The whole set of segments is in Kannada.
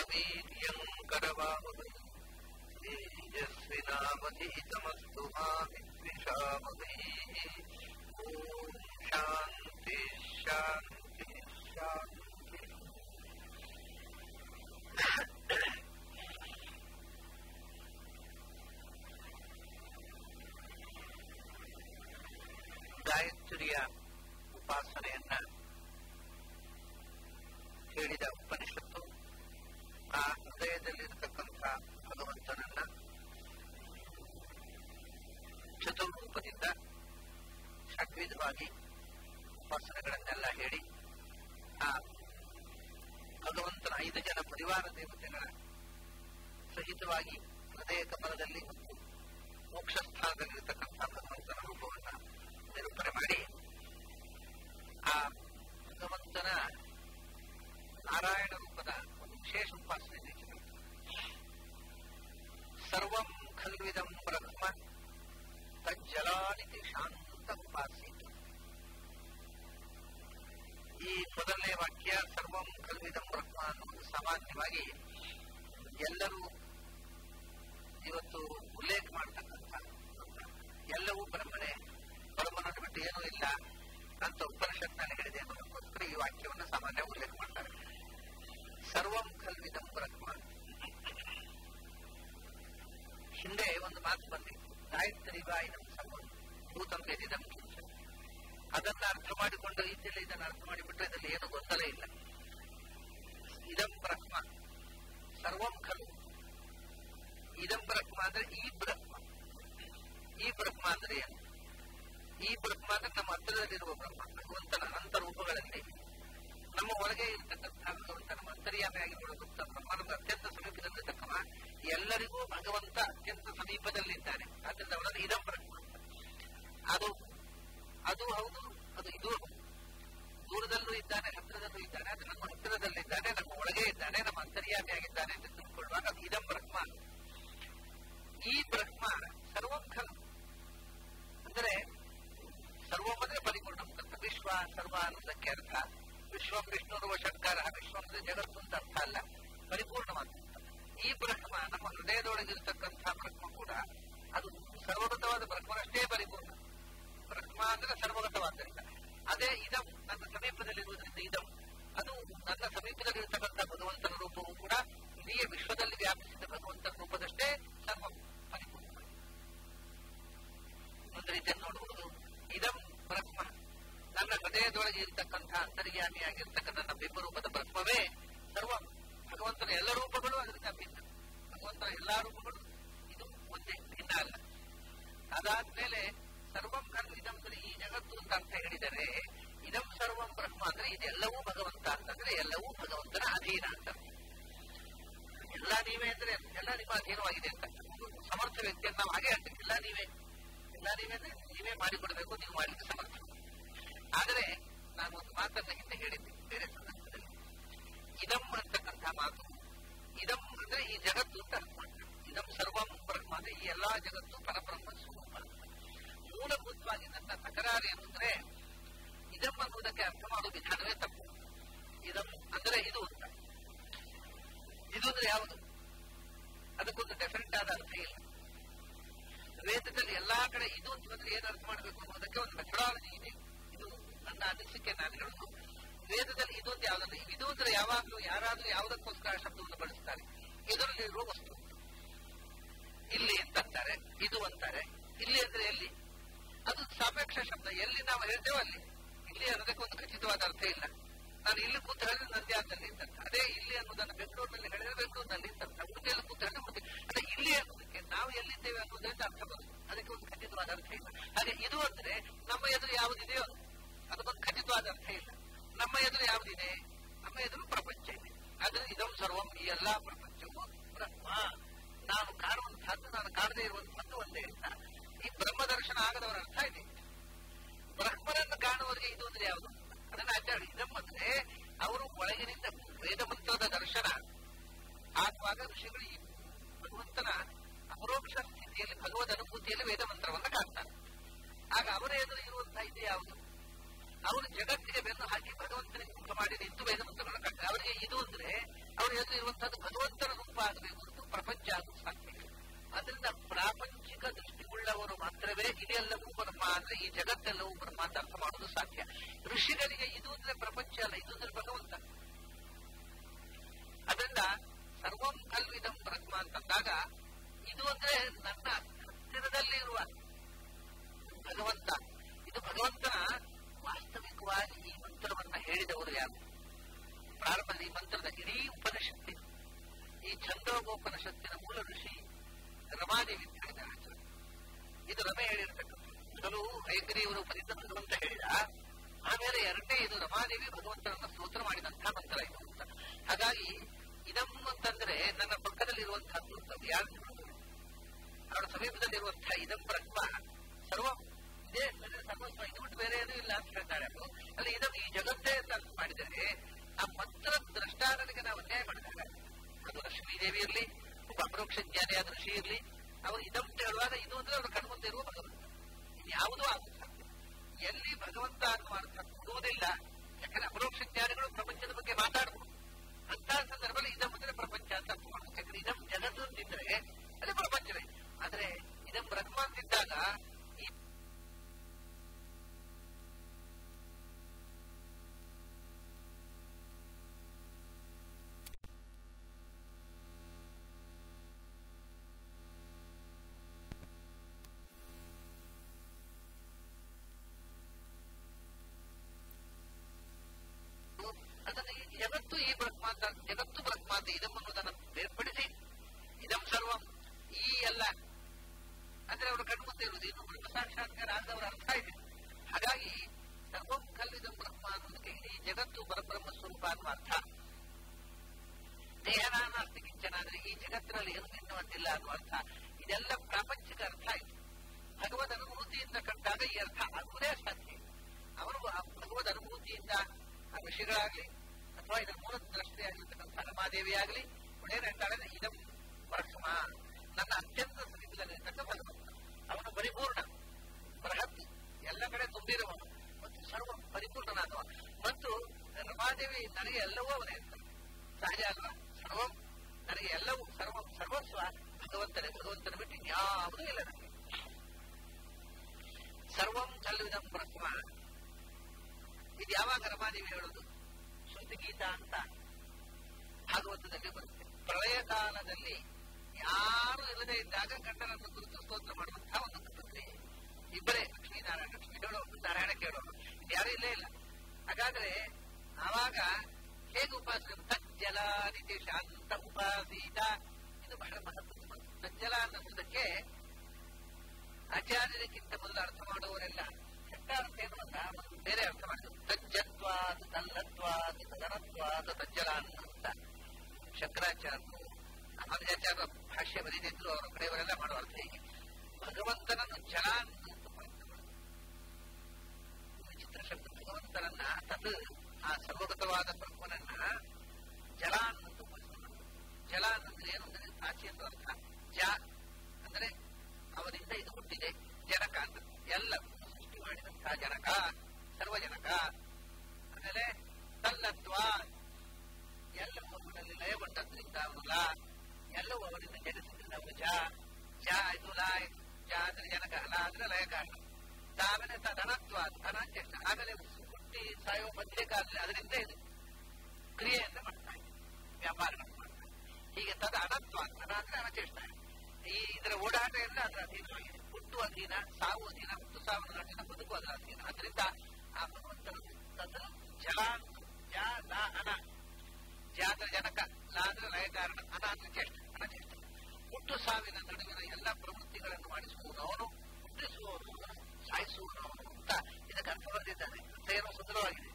ವೀರ್ಯಂ ಕರವಾವಹೈ ತೇಜಸ್ವಿನಾಮಧೀತಮಸ್ತು ಮಾ ವಿದ್ವಿಷಾವಹೈ ಓಂ ಶಾಂತಿ ಶಾಂತಿ ಶಾಂತಿ ಗಾಯತ್ರಿಯ ಉಪಾಸನೆಯನ್ನ ಹೇಳಿದ ಉಪನಿಷತ್ತು ಆ ಹೃದಯದಲ್ಲಿರತಕ್ಕಂಥ ಭಗವಂತನನ್ನ ಚತುರ್ರೂಪದಿಂದ ಷಡ್ವಿಧವಾಗಿ ಉಪಾಸನೆಗಳನ್ನೆಲ್ಲ ಹೇಳಿ ಆ ಭಗವಂತನ ಐದು ಜನ ಪರಿವಾರ ದೇವತೆಗಳ ಸಹಿತವಾಗಿ ಹೃದಯ ಕಮಲದಲ್ಲಿ ಮತ್ತು ಮೋಕ್ಷ ಸ್ಥಾನದಲ್ಲಿರತಕ್ಕಂಥ ಭಗವಂತನ ರೂಪವನ್ನು ನಿರೂಪಣೆ ಮಾಡಿ ಆ ಭಗವಂತನ ನಾರಾಯಣ ರೂಪದ ಒಂದು ವಿಶೇಷ ಉಪಾಸನೆ ಇದೆ ಸರ್ವಂ ಖಲ್ವಿದಂ ಬ್ರಹ್ಮ ತಜ್ಜಲಾನಿತಿ ಶಾಂತ ಉಪಾಸಿ ಈ ಮೊದಲನೇ ವಾಕ್ಯ ಸರ್ವಂ ಖಲ್ವಿದಂ ಬ್ರಹ್ಮ ಅನ್ನೋದು ಸಾಮಾನ್ಯವಾಗಿ ಎಲ್ಲರೂ ಇವತ್ತು ಉಲ್ಲೇಖ ಮಾಡತಕ್ಕಂಥ ಎಲ್ಲವೂ ಬ್ರಹ್ಮನೇ ಬ್ರಹ್ಮನನ್ನು ಬಿಟ್ಟು ಏನೂ ಇಲ್ಲ ಅಂತ ಉಪನಿಷತ್ನಲ್ಲಿ ಹೇಳಿದೆ ಅನ್ನೋದಕ್ಕೋಸ್ಕರ ಈ ವಾಕ್ಯವನ್ನು ಸಾಮಾನ್ಯ ಉಲ್ಲೇಖ ಮಾಡ್ತಾರೆ ಸರ್ವಂ ಖಲ್ವಿದಂ ಬ್ರಹ್ಮ ಹಿಂದೆ ಒಂದು ಮಾತು ಬಂದಿತ್ತು ಗಾಯತ್ರಿ ಬಾಯಿನಂ ಸರ್ವಂ ಭೂತಂ ವೇದಿದಂ ಕಿಂಚ ಅದನ್ನ ಅರ್ಥ ಮಾಡಿಕೊಂಡ ರೀತಿಯಲ್ಲಿ ಇದನ್ನು ಅರ್ಥ ಮಾಡಿಬಿಟ್ರೆ ಇದರಲ್ಲಿ ಏನು ಗೊಂದಲ ಇಲ್ಲ ಇದಂ ಬ್ರಹ್ಮ ಸರ್ವಂ ಖಲು ಇದಂ ಬ್ರಹ್ಮ ಅಂದ್ರೆ ಈ ಬ್ರಹ್ಮ ಈ ಬ್ರಹ್ಮ ಅಂದ್ರೆ ಏನು ಈ ಬ್ರಹ್ಮ ಅಂದ್ರೆ ನಮ್ಮ ಹತ್ತಿರದಲ್ಲಿರುವ ಬ್ರಹ್ಮ ಭಗವಂತನ ಅನಂತ ರೂಪಗಳಲ್ಲಿ ನಮ್ಮ ಒಳಗೆ ಇರ್ತಕ್ಕಂಥ ಭಗವಂತ ನಮ್ಮ ಅಂತರ್ಯಾಮಿಯಾಗಿ ನೋಡುವಂತ ಬ್ರಹ್ಮ ನಮ್ಗೆ ಅತ್ಯಂತ ಸಮೀಪದಲ್ಲಿರ್ತಕ್ಕವ ಎಲ್ಲರಿಗೂ ಭಗವಂತ ಅತ್ಯಂತ ಸಮೀಪದಲ್ಲಿದ್ದಾನೆ ಆದ್ರಿಂದ ಅವನನ್ನು ಇದಂ ಬ್ರಹ್ಮ ಅದು ಅದು ಹೌದು ಅದು ಇದು ಹೌದು ದೂರದಲ್ಲೂ ಇದ್ದಾನೆ ಹತ್ತಿರದಲ್ಲೂ ಇದ್ದಾನೆ ಅದು ನಮ್ಮ ಹತ್ತಿರದಲ್ಲಿದ್ದಾನೆ ನಮ್ಮ ಒಳಗೆ ಇದ್ದಾನೆ ನಮ್ಮ ಅಂತರ್ಯಾಮಿಯಾಗಿದ್ದಾನೆ ಅಂತ ತಿಳ್ಕೊಳ್ಳುವಾಗ ಅದು ಇದಂ ಬ್ರಹ್ಮ ಈ ಬ್ರಹ್ಮ ಸರ್ವಂ ಖಲು ಅಂದರೆ ಸರ್ವಂ ಅಂದ್ರೆ ಪರಿಪೂರ್ಣ ವಿಶ್ವ ಸರ್ವ ಅನ್ನೋದಕ್ಕೆ ಅರ್ಥ ವಿಶ್ವಂ ವಿಷ್ಣುರುವ ಷಡ್ಕಾರ ವಿಶ್ವಂ ಅಂದ್ರೆ ಜಗತ್ತು ಅಂತ ಅರ್ಥ ಅಲ್ಲ ಪರಿಪೂರ್ಣವಾದ ಈ ಬ್ರಹ್ಮ ನಮ್ಮ ಹೃದಯದೊಳಗಿರತಕ್ಕಂಥ ಬ್ರಹ್ಮ ಕೂಡ ಅದು ಸರ್ವಗತವಾದ ಬ್ರಹ್ಮನಷ್ಟೇ ಪರಿಪೂರ್ಣ ಬ್ರಹ್ಮ ಅಂದ್ರೆ ಸರ್ವಗತವಾದ್ದರಿಂದ ಅದೇ ಇದಂ ನನ್ನ ಸಮೀಪದಲ್ಲಿರುವುದರಿಂದ ಇದಂ ಅದು ನನ್ನ ಸಮೀಪದಲ್ಲಿರತಕ್ಕಂಥ ಭಗವಂತನ ರೂಪವು ಕೂಡ ಇಡೀ ವಿಶ್ವದಲ್ಲಿ ವ್ಯಾಪಿಸಿದ ಭಗವಂತನ ರೂಪದಷ್ಟೇ ಸರ್ವ ಪರಿಪೂರ್ಣ ಒಂದು ರೀತಿಯಲ್ಲಿ ನೋಡುವುದು ಇದಂ ಬ್ರಹ್ಮ ನನ್ನ ಹೃದಯದೊಳಗೆ ಇರತಕ್ಕಂಥ ಅಂತರ್ಯಾಮಿಯಾಗಿರ್ತಕ್ಕಂಥ ನನ್ನ ಬಿಂಬರೂಪದ ಬ್ರಹ್ಮವೇ ಸರ್ವ ಭಗವಂತನ ಎಲ್ಲ ರೂಪಗಳು ಅದರಿಂದ ಭಿನ್ನ ಭಗವಂತನ ಎಲ್ಲಾ ರೂಪಗಳು ಇದು ಒಂದೇ ಭಿನ್ನ ಅಲ್ಲ ಅದಾದ್ಮೇಲೆ ಸರ್ವಂ ಕರ್ಮ ಇದಂ ಅಂದ್ರೆ ಈ ಜಗತ್ತು ಅಂತ ಅರ್ಥ ಹೇಳಿದರೆ ಇದಂ ಸರ್ವಂ ಬ್ರಹ್ಮ ಅಂದ್ರೆ ಇದೆಲ್ಲವೂ ಭಗವಂತ ಅಂತಂದ್ರೆ ಎಲ್ಲವೂ ಭಗವಂತನ ಅಧೀನ ಅಂತ ಎಲ್ಲ ನೀವೇ ಅಂದ್ರೆ ಎಲ್ಲ ನಿಮ್ಮ ಅಧೀನವಾಗಿದೆ ಅಂತ ಸಮರ್ಥ ವ್ಯಕ್ತಿಯನ್ನು ನಾವು ಹಾಗೆ ಹೇಳ್ತೀವಿ ಎಲ್ಲ ನೀವೇ ಎಲ್ಲ ನೀವೇ ಅಂದ್ರೆ ನೀವೇ ಮಾಡಿಕೊಡ್ಬೇಕು ನೀವು ಮಾಡಲಿಕ್ಕೆ ಸಮರ್ಥ ಆದರೆ ನಾನು ಒಂದು ಮಾತನ್ನ ಹಿಂದೆ ಹೇಳಿದ್ದೆ ಬೇರೆ ಸಂದರ್ಭದಲ್ಲಿ ಇದಂ ಅಂತಕ್ಕಂಥ ಮಾತು ಇದಂ ಅಂದ್ರೆ ಈ ಜಗತ್ತು ಅಂತ ಅರ್ಥ ಮಾಡ್ತಾರೆ ಇದಂ ಸರ್ವಂ ಬ್ರಹ್ಮ ಅಂದ್ರೆ ಈ ಎಲ್ಲಾ ಜಗತ್ತು ಪರಬ್ರಹ್ಮ ಸ್ವರೂಪ ಮೂಲಭೂತವಾಗಿ ನನ್ನ ತಕರಾರು ಏನು ಅಂದ್ರೆ ಇದಂ ಅನ್ನುವುದಕ್ಕೆ ಅರ್ಥ ಮಾಡುವ ವಿಧಾನವೇ ತಪ್ಪು ಇದಂ ಅಂದ್ರೆ ಇದು ಅಂತ ಇದು ಅಂದ್ರೆ ಯಾವುದು ಅದಕ್ಕೊಂದು ಡೆಫಿನೆಟ್ ಆದ ಅರ್ಥ ಇಲ್ಲ ವೇದದಲ್ಲಿ ಎಲ್ಲಾ ಕಡೆ ಇದು ಅಂತಂದ್ರೆ ಏನು ಅರ್ಥ ಮಾಡಬೇಕು ಅನ್ನೋದಕ್ಕೆ ಒಂದು ಮೆಥಡಾಲಜಿ ಇದೆ ಇದು ನನ್ನ ಅನಿಸಿಕೆ ನಾನು ಹೇಳುದು ವೇದದಲ್ಲಿ ಇದು ಅಂತ ಯಾವ್ದಲ್ಲ ಇದು ಅಂದ್ರೆ ಯಾವಾಗಲೂ ಯಾರಾದ್ರೂ ಯಾವುದಕ್ಕೋಸ್ಕರ ಶಬ್ದವನ್ನು ಬಳಸ್ತಾರೆ ಇದರಲ್ಲಿರುವ ವಸ್ತು ಇಲ್ಲಿ ಅಂತಾರೆ ಇದು ಅಂತಾರೆ ಇಲ್ಲಿ ಅಂದ್ರೆ ಎಲ್ಲಿ ಅದು ಸಾಪೇಕ್ಷ ಶಬ್ದ ಎಲ್ಲಿ ನಾವು ಹೇಳ್ತೇವೋ ಅಲ್ಲಿ ಇಲ್ಲಿ ಅನ್ನೋದಕ್ಕೆ ಒಂದು ಖಚಿತವಾದ ಅರ್ಥ ಇಲ್ಲ ನಾನು ಇಲ್ಲಿ ಕೂತು ಹೇಳಿದ್ರೆ ನಂದ್ಯಾದಲ್ಲಿ ಅಂತ ಅದೇ ಇಲ್ಲಿ ಅನ್ನೋದನ್ನು ಬೆಂಗಳೂರಿನಲ್ಲಿ ಹೇಳಿದ್ರೆ ಬೆಂಗಳೂರಿನಲ್ಲಿ ಅಂತ ಉಡುಪಿಯಲ್ಲಿ ಕೂತು ಹೇಳಿದ್ರೆ ಉಡುಪಿ ಅಂದ್ರೆ ಇಲ್ಲಿ ಅನ್ನೋದಕ್ಕೆ ನಾವು ಎಲ್ಲಿದ್ದೇವೆ ಅನ್ನೋದರಿಂದ ಅರ್ಥ ಬರುತ್ತೆ ಅದಕ್ಕೆ ಒಂದು ಖಚಿತವಾದ ಅರ್ಥ ಇಲ್ಲ ಹಾಗೆ ಇದು ಅಂದ್ರೆ ನಮ್ಮ ಎದುರು ಯಾವುದಿದೆಯೋ ಅದಕ್ಕೊಂದು ಖಚಿತವಾದ ಅರ್ಥ ಇಲ್ಲ ನಮ್ಮ ಎದುರು ಯಾವುದಿದೆ ನಮ್ಮ ಎದುರು ಪ್ರಪಂಚ ಇದೆ ಆದ್ರೆ ಇದಂ ಸರ್ವಂ ಈ ಎಲ್ಲಾ ಪ್ರಪಂಚವು ಬ್ರಹ್ಮ ನಾನು ಕಾಣುವಂತಹದ್ದು ನಾನು ಕಾಣದೇ ಇರುವಂತಹದ್ದು ಒಂದೇ ಅಂತ ಈ ಬ್ರಹ್ಮ ದರ್ಶನ ಆಗದವರ ಅರ್ಥ ಇದೆ ಬ್ರಹ್ಮನನ್ನು ಕಾಣುವವರಿಗೆ ಇದು ಅಂದ್ರೆ ಯಾವುದು ಅದನ್ನ ಆಚಾರ್ಯ ಇದಂ ಅಂದ್ರೆ ಅವರು ಒಳಗಿನಿಂದ ವೇದ ಮಂತ್ರದ ದರ್ಶನ ಆಗುವಾಗ ಋಷಿಗಳು ಈ ಭಗವಂತನ ಅಪರೋಕ್ಷ ಸ್ಥಿತಿಯಲ್ಲಿ ಭಗವದ್ ಅನುಭೂತಿಯಲ್ಲಿ ವೇದ ಮಂತ್ರವನ್ನು ಕಾಣ್ತಾರೆ ಆಗ ಅವರ ಎದುರು ಇರುವಂತಹ ಇದು ಯಾವುದು ಅವರು ಜಗತ್ತಿಗೆ ಬೆನ್ನು ಹಾಕಿ ಭಗವಂತನಿಗೆ ಮುಖ ಮಾಡಿ ನಿಂತು ವೇದ ಮಂತ್ರಗಳನ್ನು ಕಾಣ್ತಾರೆ ಅವರಿಗೆ ಇದು ಅಂದ್ರೆ ಅವರು ಎದುರಿರುವಂತಹದ್ದು ಭಗವಂತನ ರೂಪ ಆಗಬೇಕು ಅಂತ ಪ್ರಪಂಚ ಆಗಲು ಸಾಧ್ಯ ಇಲ್ಲ ಅದರಿಂದ ಪ್ರಾಪಂಚಿಕ ದೃಷ್ಟಿಯುಳ್ಳವರು ಮಾತ್ರವೇ ಇದೆಲ್ಲವೂ ಬ್ರಹ್ಮ ಅಂದ್ರೆ ಈ ಜಗತ್ತೆಲ್ಲವೂ ಬ್ರಹ್ಮ ಅಂತ ಅರ್ಥ ಮಾಡುವುದು ಸಾಧ್ಯ ಋಷಿಗಳಿಗೆ ಇದು ಅಂದ್ರೆ ಪ್ರಪಂಚ ಅಲ್ಲ ಇದು ಅಂದ್ರೆ ಭಗವಂತ ಅದರಿಂದ ಸರ್ವಂ ಕಲ್ವಿದಂ ಬ್ರಹ್ಮ ಅಂತಂದಾಗ ಇದು ಅಂದ್ರೆ ನನ್ನ ಹತ್ತಿರದಲ್ಲಿರುವ ಭಗವಂತ ಇದು ಭಗವಂತನ ವಾಸ್ತವಿಕವಾಗಿ ಈ ಮಂತ್ರವನ್ನ ಹೇಳಿದವರು ಯಾರು ಪ್ರಾರಂಭದ ಈ ಮಂತ್ರದ ಇಡೀ ಉಪನಿಷತ್ತಿ ಈ ಛಂದೋಪನಿಷತ್ತಿನ ಮೂಲ ಋಷಿ ರಮಾದೇವಿ ಅಂತ ಹೇಳಿದ್ದಾರೆ ಆಚಾರ್ಯ. ಇದು ರಮೆ ಹೇಳಿರ್ತಕ್ಕಂಥ ಮೊದಲು ಹೈಗ್ರೀವರು ಉಪನಿಷತ್ ಭಗವಂತ ಹೇಳಿದ ಆಮೇಲೆ ಎರಡನೇ ಇದು ರಮಾದೇವಿ ಭಗವಂತನನ್ನ ಸ್ತೋತ್ರ ಮಾಡಿದಂತಹ ಮಂತ್ರ ಇದು ಅಂತ ಹಾಗಾಗಿ ಇದಂ ಅಂತಂದ್ರೆ ನನ್ನ ಪಕ್ಕದಲ್ಲಿರುವಂತಹದ್ದು ಅದು ಯಾರು ಅವರ ಸಮೀಪದಲ್ಲಿರುವಂತಹ ಇದಂ ಬ್ರಹ್ಮ ಸರ್ವ ಇದೇ ಅಂದ್ರೆ ಸರ್ವಸ್ವ ಇದು ಬಿಟ್ಟು ಬೇರೆ ಏನೂ ಇಲ್ಲ ಅಂತ ಹೇಳ್ತಾರೆ ಅವರು ಅಲ್ಲಿ ಇದಂ ಈ ಜಗತ್ತೇ ಅಂತ ಅರ್ಥ ಮಾಡಿದರೆ ಆ ಮಂತ್ರ ದ್ರಷ್ಟಾರನಿಗೆ ನಾವು ಅನ್ಯಾಯ ಮಾಡಿದಾಗ ಅದು ಲಕ್ಷ್ಮೀದೇವಿ ಇರಲಿ ಒಬ್ಬ ಅಪರೋಕ್ಷ ಜ್ಞಾನಿಯಾದ ಋಷಿ ಇರಲಿ ಅವರು ಇದಂ ಅಂತ ಹೇಳುವಾಗ ಇದು ಅಂದ್ರೆ ಅವರ ಕಣ್ಮುಂದೆ ಇರುವ ಭಗವಂತ ಯಾವುದೂ ಆಗುತ್ತ ಎಲ್ಲಿ ಭಗವಂತ ಅನ್ನುವ ಅರ್ಥ ಕೊಡುವುದಿಲ್ಲ ಯಾಕಂದ್ರೆ ಅಪರೋಕ್ಷ ಜ್ಞಾನಿಗಳು ಪ್ರಪಂಚದ ಬಗ್ಗೆ ಮಾತಾಡಬಹುದು ಅಂತಹ ಸಂದರ್ಭದಲ್ಲಿ ಇದಂ ಅಂದ್ರೆ ಪ್ರಪಂಚ ಅಂತ ಅರ್ಥ ಮಾಡಬೇಕು ಯಾಕಂದ್ರೆ ಇದಂ ಜಗತ್ತು ಅಂತಿದ್ರೆ ಅಲ್ಲಿ ಪ್ರಪಂಚವೇ ಆದ್ರೆ ಇದಂ ಬ್ರಹ್ಮ ಅಂತಿದ್ದಾಗ ಈ ಅದನ್ನು ಈ ಜಗತ್ತು ಈ ಬ್ರಹ್ಮ ಅಂತ ಜಗತ್ತು ಬ್ರಹ್ಮ ಅಂತ ಇದಂ ಅನ್ನೋದನ್ನು ಬೇರ್ಪಡಿಸಿ ಇದಂ ಸರ್ವಂ ಈ ಎಲ್ಲ ಅಂದ್ರೆ ಅವರು ಕಣ್ಮುಂದೆ ಇರುವುದು ಇನ್ನು ಬ್ರಹ್ಮ ಸಾಕ್ಷಾತ್ಕಾರ ಆದವರ ಅರ್ಥ ಇದೆ ಹಾಗಾಗಿ ಸರ್ವಂ ಕಲ್ಲಿದಂ ಬ್ರಹ್ಮ ಅನ್ನೋದಕ್ಕೆ ಇಡೀ ಜಗತ್ತು ಪರಬ್ರಹ್ಮ ಸ್ವರೂಪ ಅನ್ನುವ ಅರ್ಥ ದೇಹನಾನಾಸ್ತಿ ಕಿಂಚನ ಅಂದ್ರೆ ಈ ಜಗತ್ತಿನಲ್ಲಿ ಏನು ಭಿನ್ನವಂತಿಲ್ಲ ಅನ್ನುವ ಅರ್ಥ ಇದೆಲ್ಲ ಪ್ರಾಪಂಚಿಕ ಅರ್ಥ ಆಯಿತು ಭಗವದ್ ಅನುಭೂತಿಯಿಂದ ಕಂಡಾಗ ಈ ಅರ್ಥ ಆಗುವುದೇ ಸಾಧ್ಯ ಅವರು ಆ ಭಗವದ್ ಅನುಭೂತಿಯಿಂದ ಆ ಋಷಿಗಳಾಗ್ಲಿ ಅಥವಾ ಇದರ ಮೂಲ ದೃಷ್ಟಿಯಾಗಿರ್ತಕ್ಕಂಥ ರಮಾದೇವಿ ಆಗಲಿ ಒಳ್ಳೆಯ ಹೇಳ್ತಾಳೆ ಇದಂ ಬ್ರಹ್ಮ ನನ್ನ ಅತ್ಯಂತ ಸಮೀಪದಲ್ಲಿರ್ತಕ್ಕ ಭಗವಂತ ಅವನು ಪರಿಪೂರ್ಣ ಬೃಹತ್ ಎಲ್ಲ ಕಡೆ ತುಂಬಿರುವವನು ಮತ್ತು ಸರ್ವ ಪರಿಪೂರ್ಣನಾದವ ಮತ್ತು ರಮಾದೇವಿ ನನಗೆ ಎಲ್ಲವೂ ಅವನೇ ಇರ್ತಾನೆ ಸಹಜ ಅಲ್ವಾ ಸರ್ವಂ ನನಗೆ ಎಲ್ಲವೂ ಸರ್ವಂ ಸರ್ವಸ್ವ ಭಗವಂತನೇ ಭಗವಂತನ ಬಿಟ್ಟು ಯಾವುದೂ ಇಲ್ಲ ನನಗೆ ಸರ್ವಂ ಕಲ್ವಿದಂ ಬ್ರಹ್ಮ ಇದು ಯಾವಾಗ ರಮಾದೇವಿ ಹೇಳೋದು ಶ್ರುತಿ ಗೀತಾ ಅಂತ ಭಾಗವತದಲ್ಲಿ ಬರುತ್ತೆ ಪ್ರಳಯ ಕಾಲದಲ್ಲಿ ಯಾರು ಇಲ್ಲದೆ ಇದ್ದಾಗ ಗಂಡನನ್ನು ಕುರಿತು ಸ್ತೋತ್ರ ಮಾಡುವಂತಹ ಒಂದು ಪ್ರಕ್ರಿಯೆ ಇಬ್ಬರೇ ಲಕ್ಷ್ಮೀನಾರಾಯಣ ಲಕ್ಷ್ಮೀ ಹೇಳೋರು ನಾರಾಯಣ ಕೇಳೋರು ಇದು ಯಾರೂ ಇಲ್ಲೇ ಇಲ್ಲ ಹಾಗಾದ್ರೆ ಆವಾಗ ಹೇಗೆ ಉಪಾಸನೆ ತಜ್ಜಲಾದಿತಿ ಶಾಂತ ಉಪಾಸೀತ ಇದು ಬಹಳ ಮಹತ್ವದ ಮಾತು. ತಜ್ಜಲ ಅನ್ನೋದಕ್ಕೆ ಆಚಾರ್ಯರಿಗಿಂತ ಮೊದಲು ಅರ್ಥ ಮಾಡುವವರೆಲ್ಲ ಕೆಟ್ಟ ಅರ್ಥ ಏನು ಅಂತ ಒಂದು ಬೇರೆ ಅರ್ಥ ಮಾಡಿದ್ರು ತಜ್ಜತ್ವಾದ ತಲ್ಲತ್ವಾದ ತದನತ್ವಾದ ತಜ್ಜಲ ಅಂತ ಶಂಕರಾಚಾರ್ಯರು ರಾಮಾನುಜಾಚಾರ್ಯ ಭಾಷ್ಯ ಬರೀದಿದ್ರು ಅವರ ಕಡೆಯವರೆಲ್ಲ ಮಾಡುವ ಅರ್ಥ ಹೀಗೆ ಭಗವಂತನನ್ನು ಜಲ ಅಂತ ಪ್ರಯತ್ನ ಮಾಡಿದ್ರು. ವಿಚಿತ್ರ ಶಬ್ದ ಭಗವಂತನನ್ನ ತತ್ ಆ ಸರ್ವಗತವಾದ ಬ್ರಹ್ಮನನ್ನ ಜಲ ಅನ್ನಂತ ಉಪಾಸನೆ ಮಾಡಿದ್ರು. ಜಲ ಅನ್ನಂದ್ರೆ ಏನು ಅಂದ್ರೆ ಪ್ರಾಚೀನ ಅರ್ಥ ಜ ಅಂದ್ರೆ ಅವನಿಂದ ಇದು ಹುಟ್ಟಿದೆ ಜನಕ ಅಂತ ಎಲ್ಲ ಸೃಷ್ಟಿ ಮಾಡಿದಂತಹ ಜನಕ ಸರ್ವಜನಕ ಆಮೇಲೆ ತಲ್ಲತ್ವ ಎಲ್ಲವೂ ಅವನಲ್ಲಿ ಲಯಗೊಂಡದ್ರಿಂದ ಅವನು ಲಾ ಎಲ್ಲವೂ ಅವರಿಂದ ಜನಿಸಿದ್ರಿಂದ ಅವನು ಜ ಜ ಇದು ಲಾ ಜ ಅಂದ್ರೆ ಜನಕ ಲಾ ಅಂದ್ರೆ ಲಯ ಕಾರಣ ಆಮೇಲೆ ತದನತ್ವ ಧನಾಚೇಷ್ಟ ಆಮೇಲೆ ಹುಟ್ಟಿ ಸಾಯುವ ಮಧ್ಯೆ ಕಾಲದಲ್ಲಿ ಅದರಿಂದ ಇದು ಕ್ರಿಯೆಯನ್ನು ಮಾಡ್ತಾ ಇದೆ ವ್ಯಾಪಾರಗಳನ್ನು ಮಾಡ್ತಾ ಇದೆ ಹೀಗೆ ತದ ಅನತ್ವ ಅನ ಅಂದ್ರೆ ಅನಚೇಷ್ಟ ಈ ಇದರ ಓಡಾಟ ಎಲ್ಲ ಅದರ ಅಧೀನವಾಗಿದೆ ಹುಟ್ಟು ಅಧೀನ ಸಾವು ಅಧೀನ ಹುಟ್ಟು ಸಾವಿನ ಅಧೀನ ಬದುಕು ಅದರ ಅಧೀನ ಅದರಿಂದ ಆ ಭಗವಂತನ ತದ ಜಲ ಜ ಲ ಅನ ಜ ಅಂದ್ರೆ ಜನಕ ಲ ಅಂದ್ರೆ ಲಯ ಕಾರಣ ಅನ ಅಂದ್ರೆ ಚೇಷ್ಟ ಅನಚೇಷ್ಟ ಹುಟ್ಟು ಸಾವಿನ ನಡುವಿನ ಎಲ್ಲ ಪ್ರವೃತ್ತಿಗಳನ್ನು ಮಾಡಿಸುವವನು ಅವನು ಹುಟ್ಟಿಸುವವನು ಸಾಯಿಸುವವನು ಅಂತ ಇದಕ್ಕೆ ಅರ್ಥ ಬರೆದಿದ್ದಾನೆ ಅರ್ಥ ಏನೋ ಸುಂದರವಾಗಿದೆ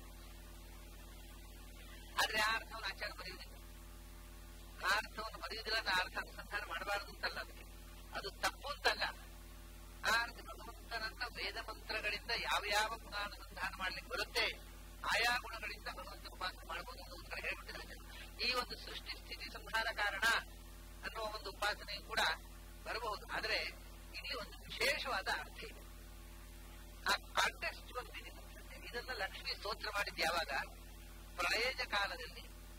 ಆದ್ರೆ ಆ ಅರ್ಥವನ್ನು ಆಚಾರ ಬರೆಯುವುದಿಲ್ಲ ಆ ಅರ್ಥವನ್ನು ಬರೆಯುವುದಿಲ್ಲ ಆ ಅರ್ಥ ಅನುಸಂಧಾನ ಮಾಡಬಾರದು ಅಂತಲ್ಲ ಅದಕ್ಕೆ ಅದು ತಪ್ಪು ಅಂತಲ್ಲ ಆ ಅರ್ಥ ಭಗವಂತನನ್ನ ವೇದ ಮಂತ್ರಗಳಿಂದ ಯಾವ ಯಾವ ಗುಣ ಅನುಸಂಧಾನ ಮಾಡ್ಲಿಕ್ಕೆ ಬರುತ್ತೆ ಆಯಾ ಗುಣಗಳಿಂದ ಭಗವಂತ ಉಪಾಸನೆ ಮಾಡಬಹುದು ಅಂತ ಒಂದು ಕಡೆ ಹೇಳ್ಬಿಟ್ಟಿದ್ದಾರೆ ಈ ಒಂದು ಸೃಷ್ಟಿ ಸ್ಥಿತಿ ಸಂಹಾರ ಕಾರಣ ಅನ್ನುವ ಒಂದು ಉಪಾಸನೆ ಕೂಡ ಬರಬಹುದು ಆದ್ರೆ ಇಲ್ಲಿ ಒಂದು ವಿಶೇಷವಾದ ಅರ್ಥ ಇದೆ ಆ ಕಾಂಟೆಕ್ಸ್ಟ್ ಒಂದು ಇದೆ ಇದನ್ನ ಲಕ್ಷ್ಮಿ ಸ್ತೋತ್ರ ಮಾಡಿದ್ದು ಯಾವಾಗ ಪ್ರಳಯಜ ಕಾಲದಲ್ಲಿ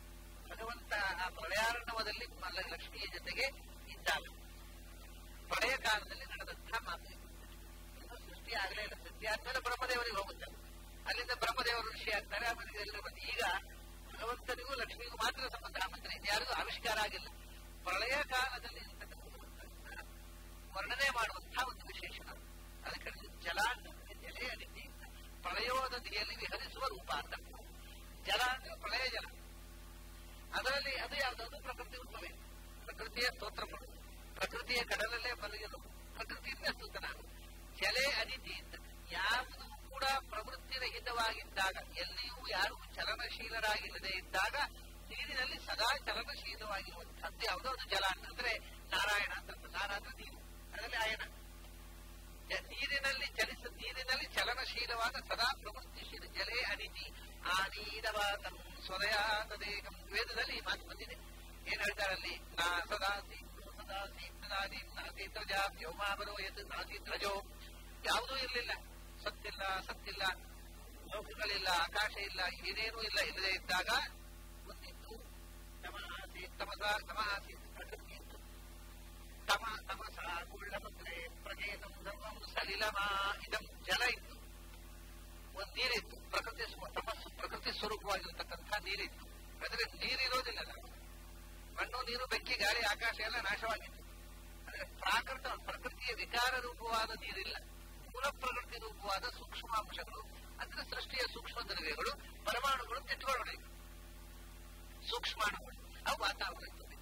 ಭಗವಂತ ಆ ಪ್ರಳಯಾರ್ಣವದಲ್ಲಿ ಮಲ್ಲ- ಲಕ್ಷ್ಮಿಯ ಜೊತೆಗೆ ಇದ್ದಾಗ ಪ್ರಳಯ ಕಾಲದಲ್ಲಿ ನಡೆದಂತಹ ಮಾತು ಇದು. ಇನ್ನು ಸೃಷ್ಟಿ ಆಗಲೇ ಇಲ್ಲ ಸೃಷ್ಟಿ ಆದ್ಮೇಲೆ ಬ್ರಹ್ಮದೇವರಿಗೆ ಹೋಗುತ್ತೆ ಅಲ್ಲಿಂದ ಬ್ರಹ್ಮದೇವರು ಋಷಿ ಆಗ್ತಾರೆ ಆಮೇಲೆ ಎಲ್ಲರೂ ಬಂದು ಈಗ ಭಗವಂತನಿಗೂ ಲಕ್ಷ್ಮಿಗೂ ಮಾತ್ರ ಸಂಬಂಧ ಮಾತ್ರ ಇನ್ಯಾರಿಗೂ ಆವಿಷ್ಕಾರ ಆಗಿಲ್ಲ ಪ್ರಳಯ ಕಾಲದಲ್ಲಿ ಇರ್ತಕ್ಕಂಥದ್ದನ್ನ ವರ್ಣನೆ ಮಾಡುವಂತಹ ಒಂದು ವಿಶೇಷಣ ಅದಕ್ಕೆ ಜಲ ಅಂದ್ರೆ ಜಲೆ ಅಡಿತಿ ಪ್ರಳಯೋದಧಿಯಲ್ಲಿ ವಿಹರಿಸುವ ರೂಪ ಅಂತ ಜಲ ಅಂದ್ರೆ ಪ್ರಳಯ ಜಲ ಅದರಲ್ಲಿ ಅದು ಯಾವುದಾದ್ರು ಪ್ರಕೃತಿ ರೂಪವೇ ಪ್ರಕೃತಿಯ ಸ್ತೋತ್ರ ಮಾಡುವುದು ಪ್ರಕೃತಿಯ ಕಡಲಲ್ಲೇ ಬಲಗಿರು ಪ್ರಕೃತಿಯಿಂದ ಸ್ತುತನಾಗು ಜಲೆ ಅದಿತಿ ಅಂತ ಯಾವುದು ಕೂಡ ಪ್ರವೃತ್ತಿ ರಹಿತವಾಗಿದ್ದಾಗ ಎಲ್ಲಿಯೂ ಯಾರು ಚಲನಶೀಲರಾಗಿಲ್ಲದೆ ಇದ್ದಾಗ ನೀರಿನಲ್ಲಿ ಸದಾ ಚಲನಶೀಲವಾಗಿರುವಂತಹದ್ದು ಯಾವುದೋ ಅದು ಜಲ ಅಂತ ಅಂದ್ರೆ ನಾರಾಯಣ ಅಂತ ಅರ್ಥ. ನಾರ ಅಂದ್ರೆ ನೀರು ಅದರಲ್ಲಿ ಆಯನ ಜ- ನೀರಿನಲ್ಲಿ ಚಲಿಸ ನೀರಿನಲ್ಲಿ ಚಲನಶೀಲವಾದ ಸದಾ ಪ್ರವೃತ್ತಿಶೀಲ ಜಲೇ ಅನಿತಿ ಆ ನೀರವಾದಂ ಸ್ವದಯಾದೇಕಂ ವೇದದಲ್ಲಿ ಈ ಮಾತು ಬಂದಿದೆ ಏನ್ ಹೇಳ್ತಾರಲ್ಲಿ ನಾ ಸದಾಸಿ ಸದಾಸಿ ಸದಾಸಿ ನಾಸಿ ತ್ರಜ ವ್ಯೋಮಾವರೋ ಎದ್ದು ನಾಸಿ ತ್ರಜೋ ಯಾವುದೂ ಇರಲಿಲ್ಲ ಸತ್ತಿಲ್ಲ ಸತ್ತಿಲ್ಲ ಲೋಕಗಳಿಲ್ಲ ಆಕಾಶ ಇಲ್ಲ ಏನೇನೂ ಇಲ್ಲ ಇಲ್ಲದೆ ಇದ್ದಾಗ ಒಂದಿತ್ತು ತಮ ಆಸೀತ್ ತಮಸ ತಮ ಆಸೀತ್ ಪ್ರಕೃತಿ ಇತ್ತು ತಮ ತಮಸ ಕುಳ್ಳಮಂತ್ರೆ ಪ್ರಜೇತಂ ಧರ್ಮಂ ಸಲಿಲಮಾ ಇದಂ ಜಲ ಇತ್ತು ಒಂದು ನೀರಿತ್ತು ಪ್ರಕೃತಿ ಸ್ವ- ತಮಸ್ಸು ಪ್ರಕೃತಿ ಸ್ವರೂಪವಾಗಿರತಕ್ಕಂಥ ನೀರಿತ್ತು ಅಂದ್ರೆ ನೀರಿರೋದಿಲ್ಲ ಮಣ್ಣು ನೀರು ಬೆಂಕಿ ಗಾಳಿ ಆಕಾಶ ಎಲ್ಲ ನಾಶವಾಗಿತ್ತು ಅಂದ್ರೆ ಪ್ರಾಕೃತ ಪ್ರಕೃತಿಯ ವಿಕಾರ ರೂಪವಾದ ನೀರಿಲ್ಲ ಮೂಲ ಪ್ರಕೃತಿ ರೂಪವಾದ ಸೂಕ್ಷ್ಮಾಂಶಗಳು ಅಂದ್ರೆ ಸೃಷ್ಟಿಯ ಸೂಕ್ಷ್ಮ ದ್ರವ್ಯಗಳು ಪರಮಾಣುಗಳು ತಿಟ್ಕೊಳ್ಳೋಣ ಸೂಕ್ಷ್ಮಾಣುಗಳು ಅವು ವಾತಾವರಣ ಇರ್ತದೆ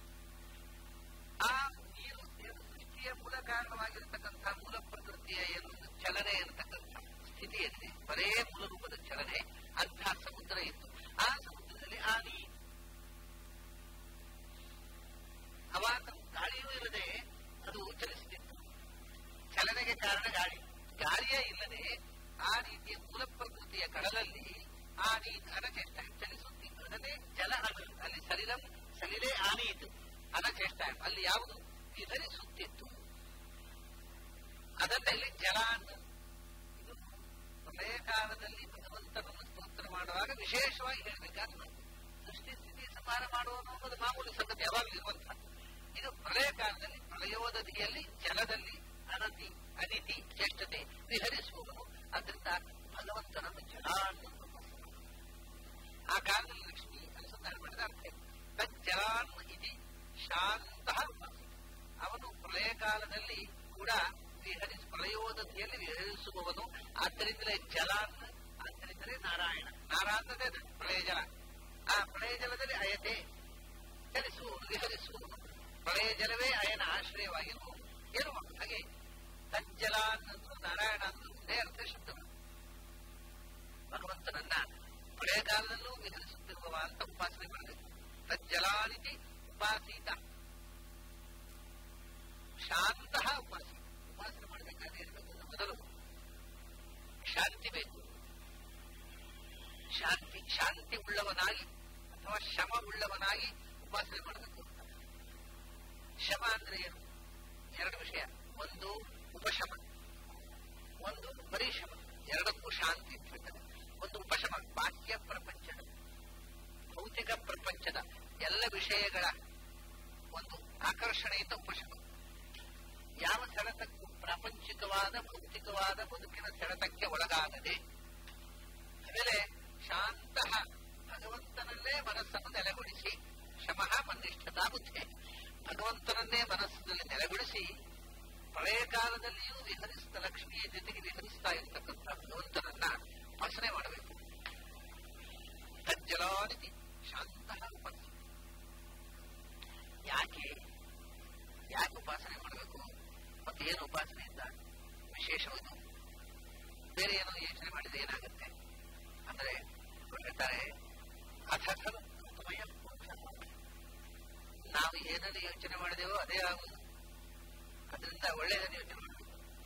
ಆ ನೀರು ಏನು ಸೃಷ್ಟಿಯ ಮೂಲ ಕಾರಣವಾಗಿರತಕ್ಕಂಥ ಮೂಲ ಪ್ರಕೃತಿಯ ಏನು ಚಲನೆ ಇರತಕ್ಕಂಥ ಸ್ಥಿತಿ ಏನಿದೆ ಬರೇ ಮೂಲ ರೂಪದ ಚಲನೆ ಅಂತಹ ಸಮುದ್ರ ಇತ್ತು ಆ ಸಮುದ್ರದಲ್ಲಿ ಆ ನೀರು ಅವಾಗ ಗಾಳಿಯೂ ಇಲ್ಲದೆ ಅದು ಚಲಿಸುತ್ತಿತ್ತು ಚಲನೆಗೆ ಕಾರಣ ಗಾಳಿ ಗಾಳಿಯೇ ಇಲ್ಲದೆ ಆ ರೀತಿಯ ಮೂಲ ಪ್ರಕೃತಿಯ ಕಡಲಲ್ಲಿ ಆ ನೀರು ಅನಚೇಷ್ಟ ಚಲಿಸುತ್ತಿತ್ತು ಅದನ್ನೇ ಜಲ ಅನ ಅಲ್ಲಿ ಸಲಿಲಂ ಸಲಿಲೆ ಆನೀತು ಅನಚೇಷ್ಟ ಅಲ್ಲಿ ಯಾವುದು ವಿಧರಿಸುತ್ತಿತ್ತು ಅದನ್ನಲ್ಲಿ ಜಲ ಅಂತ ಇದು ಪ್ರಳಯ ಕಾಲದಲ್ಲಿ ಭಗವಂತನನ್ನು ಸ್ತೋತ್ರ ಮಾಡುವಾಗ ವಿಶೇಷವಾಗಿ ಹೇಳಬೇಕಾದ ಮಾತು. ಸೃಷ್ಟಿ ಸ್ಥಿತಿ ಸಂಹಾರ ಮಾಡುವುದು ಅನ್ನೋದು ಮಾಮೂಲಿ ಸಂಗತಿ ಯಾವಾಗಲೂ ಇರುವಂತಹ ಇದು ಪ್ರಳಯ ಕಾಲದಲ್ಲಿ ಪ್ರಳಯೋದಧಿಯಲ್ಲಿ ಜಲದಲ್ಲಿ ಅನತಿ ಅದಿತಿ ಶ್ರೇಷ್ಠತೆ ವಿಹರಿಸುವವನು ಅದರಿಂದ ಭಗವಂತನನ್ನು ಜಲ ಅಂತ ತಪಸ್ಸು ಮಾಡು. ಆ ಕಾಲದಲ್ಲಿ ಲಕ್ಷ್ಮಿ ಅನುಸಂಧಾನ ಮಾಡಿದ ಅರ್ಥ ಇದು. ತಜ್ಜಲಾನ್ ಇತಿ ಶಾಂತ ಅವನು ಪ್ರಳಯ ಕಾಲದಲ್ಲಿ ಕೂಡ ವಿಹರಿಸ ಪ್ರಳಯೋದಧಿಯಲ್ಲಿ ವಿಹರಿಸುವವನು ಆದ್ದರಿಂದಲೇ ಜಲ ಅಂತ ಆದ್ದರಿಂದಲೇ ನಾರಾಯಣ ನಾರಾ ಅಂತದೇ ಅದು ಪ್ರಳಯ ಜಲ ಆ ಪ್ರಳಯ ಜಲದಲ್ಲಿ ಅಯತೆ ಚಲಿಸುವವನು ವಿಹರಿಸುವವನು ಪ್ರಳಯ ಜಲವೇ ಅಯನ ಆಶ್ರಯವಾಗಿರುವವನು ಏನು ಮಾಡುವುದು ಹಾಗೆ ತಜ್ಜಲ ಅನ್ನೋದು ನಾರಾಯಣ ಅನ್ನೋದು ಒಂದೇ ಅರ್ಥ ಶಬ್ದಗಳು ಭಗವಂತನನ್ನ ಪ್ರಳಯ ಕಾಲದಲ್ಲೂ ವಿಹರಿಸುತ್ತಿರುವವ ಅಂತ ಉಪಾಸನೆ ಮಾಡಬೇಕು ತಜ್ಜಲಾನಿತಿ ಉಪಾಸೀತ ಶಾಂತ ಉಪಾಸನೆ ಉಪಾಸನೆ ಮಾಡಬೇಕಾದ್ರೆ ಇರಬೇಕು ಮೊದಲು ಶಾಂತಿ ಬೇಕು ಶಾಂತಿ ಶಾಂತಿ ಉಳ್ಳವನಾಗಿ ಅಥವಾ ಶಮ ಉಳ್ಳವನಾಗಿ ಉಪಾಸನೆ ಮಾಡಬೇಕು ಅಂತ ಶಮ ಅಂದ್ರೆ ಏನು ಎರಡು ವಿಷಯ ಒಂದು ಉಪಶಮ ಒಂದು ಬರೀ ಶಮ ಎರಡಕ್ಕೂ ಶಾಂತಿ ಅಂತ ಹೇಳ್ತಾರೆ ಒಂದು ಉಪಶಮ ಬಾಹ್ಯ ಪ್ರಪಂಚದ ಭೌತಿಕ ಪ್ರಪಂಚದ ಎಲ್ಲ ವಿಷಯಗಳ ಒಂದು ಆಕರ್ಷಣೆಯಿಂದ ಉಪಶಮ ಯಾವ ಸೆಳೆತಕ್ಕೂ ಪ್ರಾಪಂಚಿಕವಾದ ಭೌತಿಕವಾದ ಬದುಕಿನ ಸೆಳೆತಕ್ಕೆ ಒಳಗಾಗದೆ ಆಮೇಲೆ ಶಾಂತ ಭಗವಂತನಲ್ಲೇ ಮನಸ್ಸನ್ನು ನೆಲೆಗೊಳಿಸಿ ಶಮಃ ಮನ್ನಿಷ್ಠತಾ ಬುದ್ಧಿ ಭಗವಂತನನ್ನೇ ಮನಸ್ಸಿನಲ್ಲಿ ನೆಲೆಗೊಳಿಸಿ ಪ್ರಳಯ ಕಾಲದಲ್ಲಿಯೂ ವಿಹರಿಸಿದ ಲಕ್ಷ್ಮಿಯ ಜೊತೆಗೆ ವಿಹರಿಸ್ತಾ ಇರತಕ್ಕಂಥ ಭಗವಂತನನ್ನ ಉಪಾಸನೆ ಮಾಡಬೇಕು ತಜ್ಜಲಾನಿತಿ ಶಾಂತ ಉಪಾಸನೆ ಯಾಕೆ ಯಾಕೆ ಉಪಾಸನೆ ಮಾಡಬೇಕು ಮತ್ತೆ ಏನು ಉಪಾಸನೆಯಿಂದ ವಿಶೇಷವಾದ ಬೇರೆ ಏನೋ ಯೋಚನೆ ಮಾಡಿದ್ರೆ ಏನಾಗುತ್ತೆ ಅಂದ್ರೆ ಅವ್ರು ಹೇಳ್ತಾರೆ ಅಥಥರು ಕೃತಮಯ ಮೋಕ್ಷ. ನಾವು ಏನನ್ನು ಯೋಚನೆ ಮಾಡಿದೆವೋ ಅದೇ ಆಗುವುದು ಅದರಿಂದ ಒಳ್ಳೆಯದನ್ನು ಯೋಚನೆ ಮಾಡಬೇಕು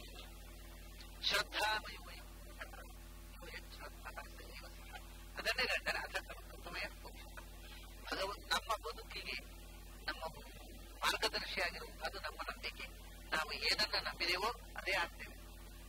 ಶ್ರದ್ಧಾಮಯವಯ ಅದನ್ನೇ ಹೇಳ್ತಾರೆ ಅಥಥರು ಕೃತಮಯ ಮೋಕ್ಷ. ಭಗವಂತ ನಮ್ಮ ಬದುಕಿಗೆ ನಮ್ಮ ಮಾರ್ಗದರ್ಶಿಯಾಗಿರುವ ಅದು ನಮ್ಮ ನಂಬಿಕೆ ನಾವು ಏನನ್ನ ನಂಬಿದೆವೋ ಅದೇ ಆಗ್ತೇವೆ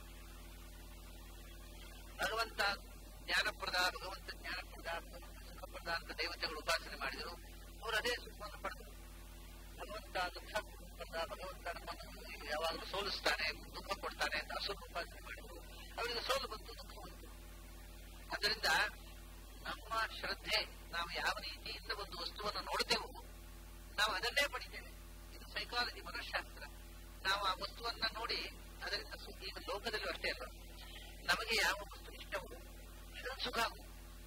ಭಗವಂತ ಜ್ಞಾನಪ್ರದ ಭಗವಂತ ಜ್ಞಾನಪ್ರದ ಭಗವಂತ ಸುಖಪ್ರದ ಸಂಪರ್ದ ಅಂತ ದೇವತೆಗಳು ಉಪಾಸನೆ ಮಾಡಿದರು ಅವರು ಅದೇ ಸುಖವನ್ನು ಪಡೆದರು ಭಗವಂತ ದುಃಖ ಸಂಪರ್ದ ಭಗವಂತ ನಮ್ಮನ್ನು ಯಾವಾಗಲೂ ಸೋಲಿಸ್ತಾನೆ ದುಃಖ ಕೊಡ್ತಾನೆ ಅಂತ ಅಸುರ ಉಪಾಸನೆ ಮಾಡಿದರು ಅವರಿಗೆ ಸೋಲು ಬಂತು ದುಃಖ ಬಂತು ಅದರಿಂದ ನಮ್ಮ ಶ್ರದ್ಧೆ ನಾವು ಯಾವ ರೀತಿಯಿಂದ ಒಂದು ವಸ್ತುವನ್ನು ನೋಡ್ತೇವೋ ನಾವು ಅದನ್ನೇ ಪಡಿತೇವೆ ಇದು ಸೈಕಾಲಜಿ ಮನಃಶಾಸ್ತ್ರ ನಾವು ಆ ವಸ್ತುವನ್ನ ನೋಡಿ ಅದರಿಂದ ಸು- ಈಗ ಲೋಕದಲ್ಲೂ ಅಷ್ಟೇ ಅಲ್ಲ ನಮಗೆ ಯಾವ ವಸ್ತು ಇಷ್ಟವೋ ಅದನ್ನು ಸುಖ ಆಗುವುದು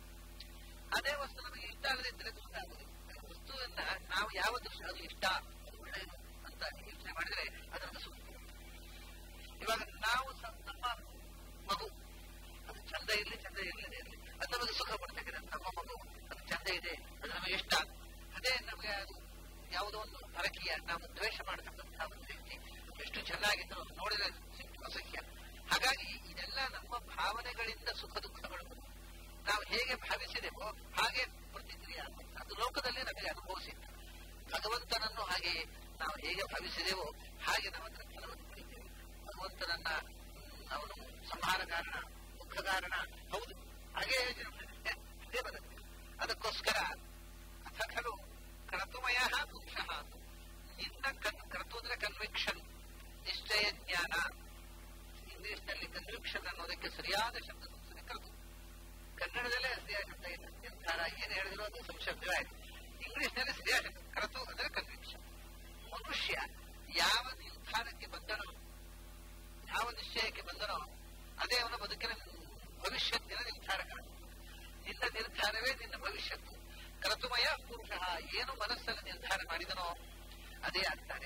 ಅದೇ ವಸ್ತು ನಮಗೆ ಇಷ್ಟ ಆಗದಿದ್ದರೆ ದುಃಖ ಆಗುವುದು ಆ ವಸ್ತುವನ್ನ ನಾವು ಯಾವ ದೃಶ್ಯ ಅದು ಇಷ್ಟ ಅದು ಒಳ್ಳೆಯದು ಅಂತ ಯೋಚನೆ ಮಾಡಿದ್ರೆ ಅದು ನಮಗೆ ಸುಖ ಇವಾಗ ನಾವು ಸ- ನಮ್ಮ ಮಗು ಅದು ಚಂದ ಇರಲಿ ಚಂದ ಇರಲಿದೆ ಇರಲಿ ಅದು ನಮಗೆ ಸುಖ ಕೊಡ್ತಕ್ಕಂಥ ನಮ್ಮ ಮಗು ಅದು ಚಂದ ಇದೆ ಅದು ನಮಗೆ ಇಷ್ಟ ಅದೇ ನಮಗೆ ಅದು ಯಾವುದೋ ಒಂದು ಪರಕೀಯ ನಾವು ದ್ವೇಷ ಮಾಡತಕ್ಕಂತಹ ಒಂದು ವ್ಯಕ್ತಿ ಎಷ್ಟು ಚೆನ್ನಾಗಿದ್ರು ನೋಡಿದ್ರೆ ಸಿಟ್ಟು ಅಸಹ್ಯ ಹಾಗಾಗಿ ಇದೆಲ್ಲ ನಮ್ಮ ಭಾವನೆಗಳಿಂದ ಸುಖ ದುಃಖಗಳು ಬರುವುದು. ನಾವು ಹೇಗೆ ಭಾವಿಸಿದೆವೋ ಹಾಗೆ ಪ್ರತಿಕ್ರಿಯೆ ಆಗುತ್ತೆ ಅದು ಲೋಕದಲ್ಲಿ ನಮಗೆ ಅನುಭವಿಸಿತ್ತು ಭಗವಂತನನ್ನು ಹಾಗೆ ನಾವು ಹೇಗೆ ಭಾವಿಸಿದೆವೋ ಹಾಗೆ ನಾವು ಅದರ ಫಲವನ್ನು ಪಡಿತೇವೆ ಭಗವಂತನನ್ನ ಹ್ಮ್, ಅವನು ಸಂಹಾರ ಕಾರಣ ದುಃಖ ಕಾರಣ ಹೌದು ಹಾಗೆ ಯೋಚನೆ ಮಾಡಿದ್ರೆ ಅದೇ ಬರುತ್ತೆ ಅದಕ್ಕೋಸ್ಕರ ಅಥ ಖಲು ಕ್ರತುಮಯ ಪುರುಷ ನಿನ್ನ ಕನ್ ಕ್ರತು ಅಂದ್ರೆ ಕನ್ವಿಕ್ಷನ್ ನಿಶ್ಚಯ ಜ್ಞಾನ ಇಂಗ್ಲಿಷ್ನಲ್ಲಿ ಕನ್ವಿಕ್ಷನ್ ಅನ್ನೋದಕ್ಕೆ ಸರಿಯಾದ ಶಬ್ದ ಸಂಸ್ಕೃತಿ ಕ್ರತು ಕನ್ನಡದಲ್ಲೇ ಸರಿಯಾದ ಶಬ್ದ ಇದೆ ನಿರ್ಧಾರ ಏನು ಹೇಳಿದ್ರು ಅದು ಸಂಶಬ್ದವೇ ಆಯ್ತು ಇಂಗ್ಲಿಷ್ನಲ್ಲಿ ಸರಿಯಾದ ಶಬ್ದ ಕ್ರತು ಅಂದ್ರೆ ಕನ್ವಿಕ್ಷನ್ ಮನುಷ್ಯ ಯಾವ ನಿರ್ಧಾರಕ್ಕೆ ಬಂದನೋ ಯಾವ ನಿಶ್ಚಯಕ್ಕೆ ಬಂದನೋ ಅದೇ ಅವನ ಬದುಕಿನ ಭವಿಷ್ಯತ್ತಿನ ನಿರ್ಧಾರಕ ನಿನ್ನ ನಿರ್ಧಾರವೇ ನಿನ್ನ ಭವಿಷ್ಯತ್ತು ಕ್ರತುಮಯ ಪುರುಷ ಏನು ಮನಸ್ಸಲ್ಲಿ ನಿರ್ಧಾರ ಮಾಡಿದನೋ ಅದೇ ಆಗ್ತಾನೆ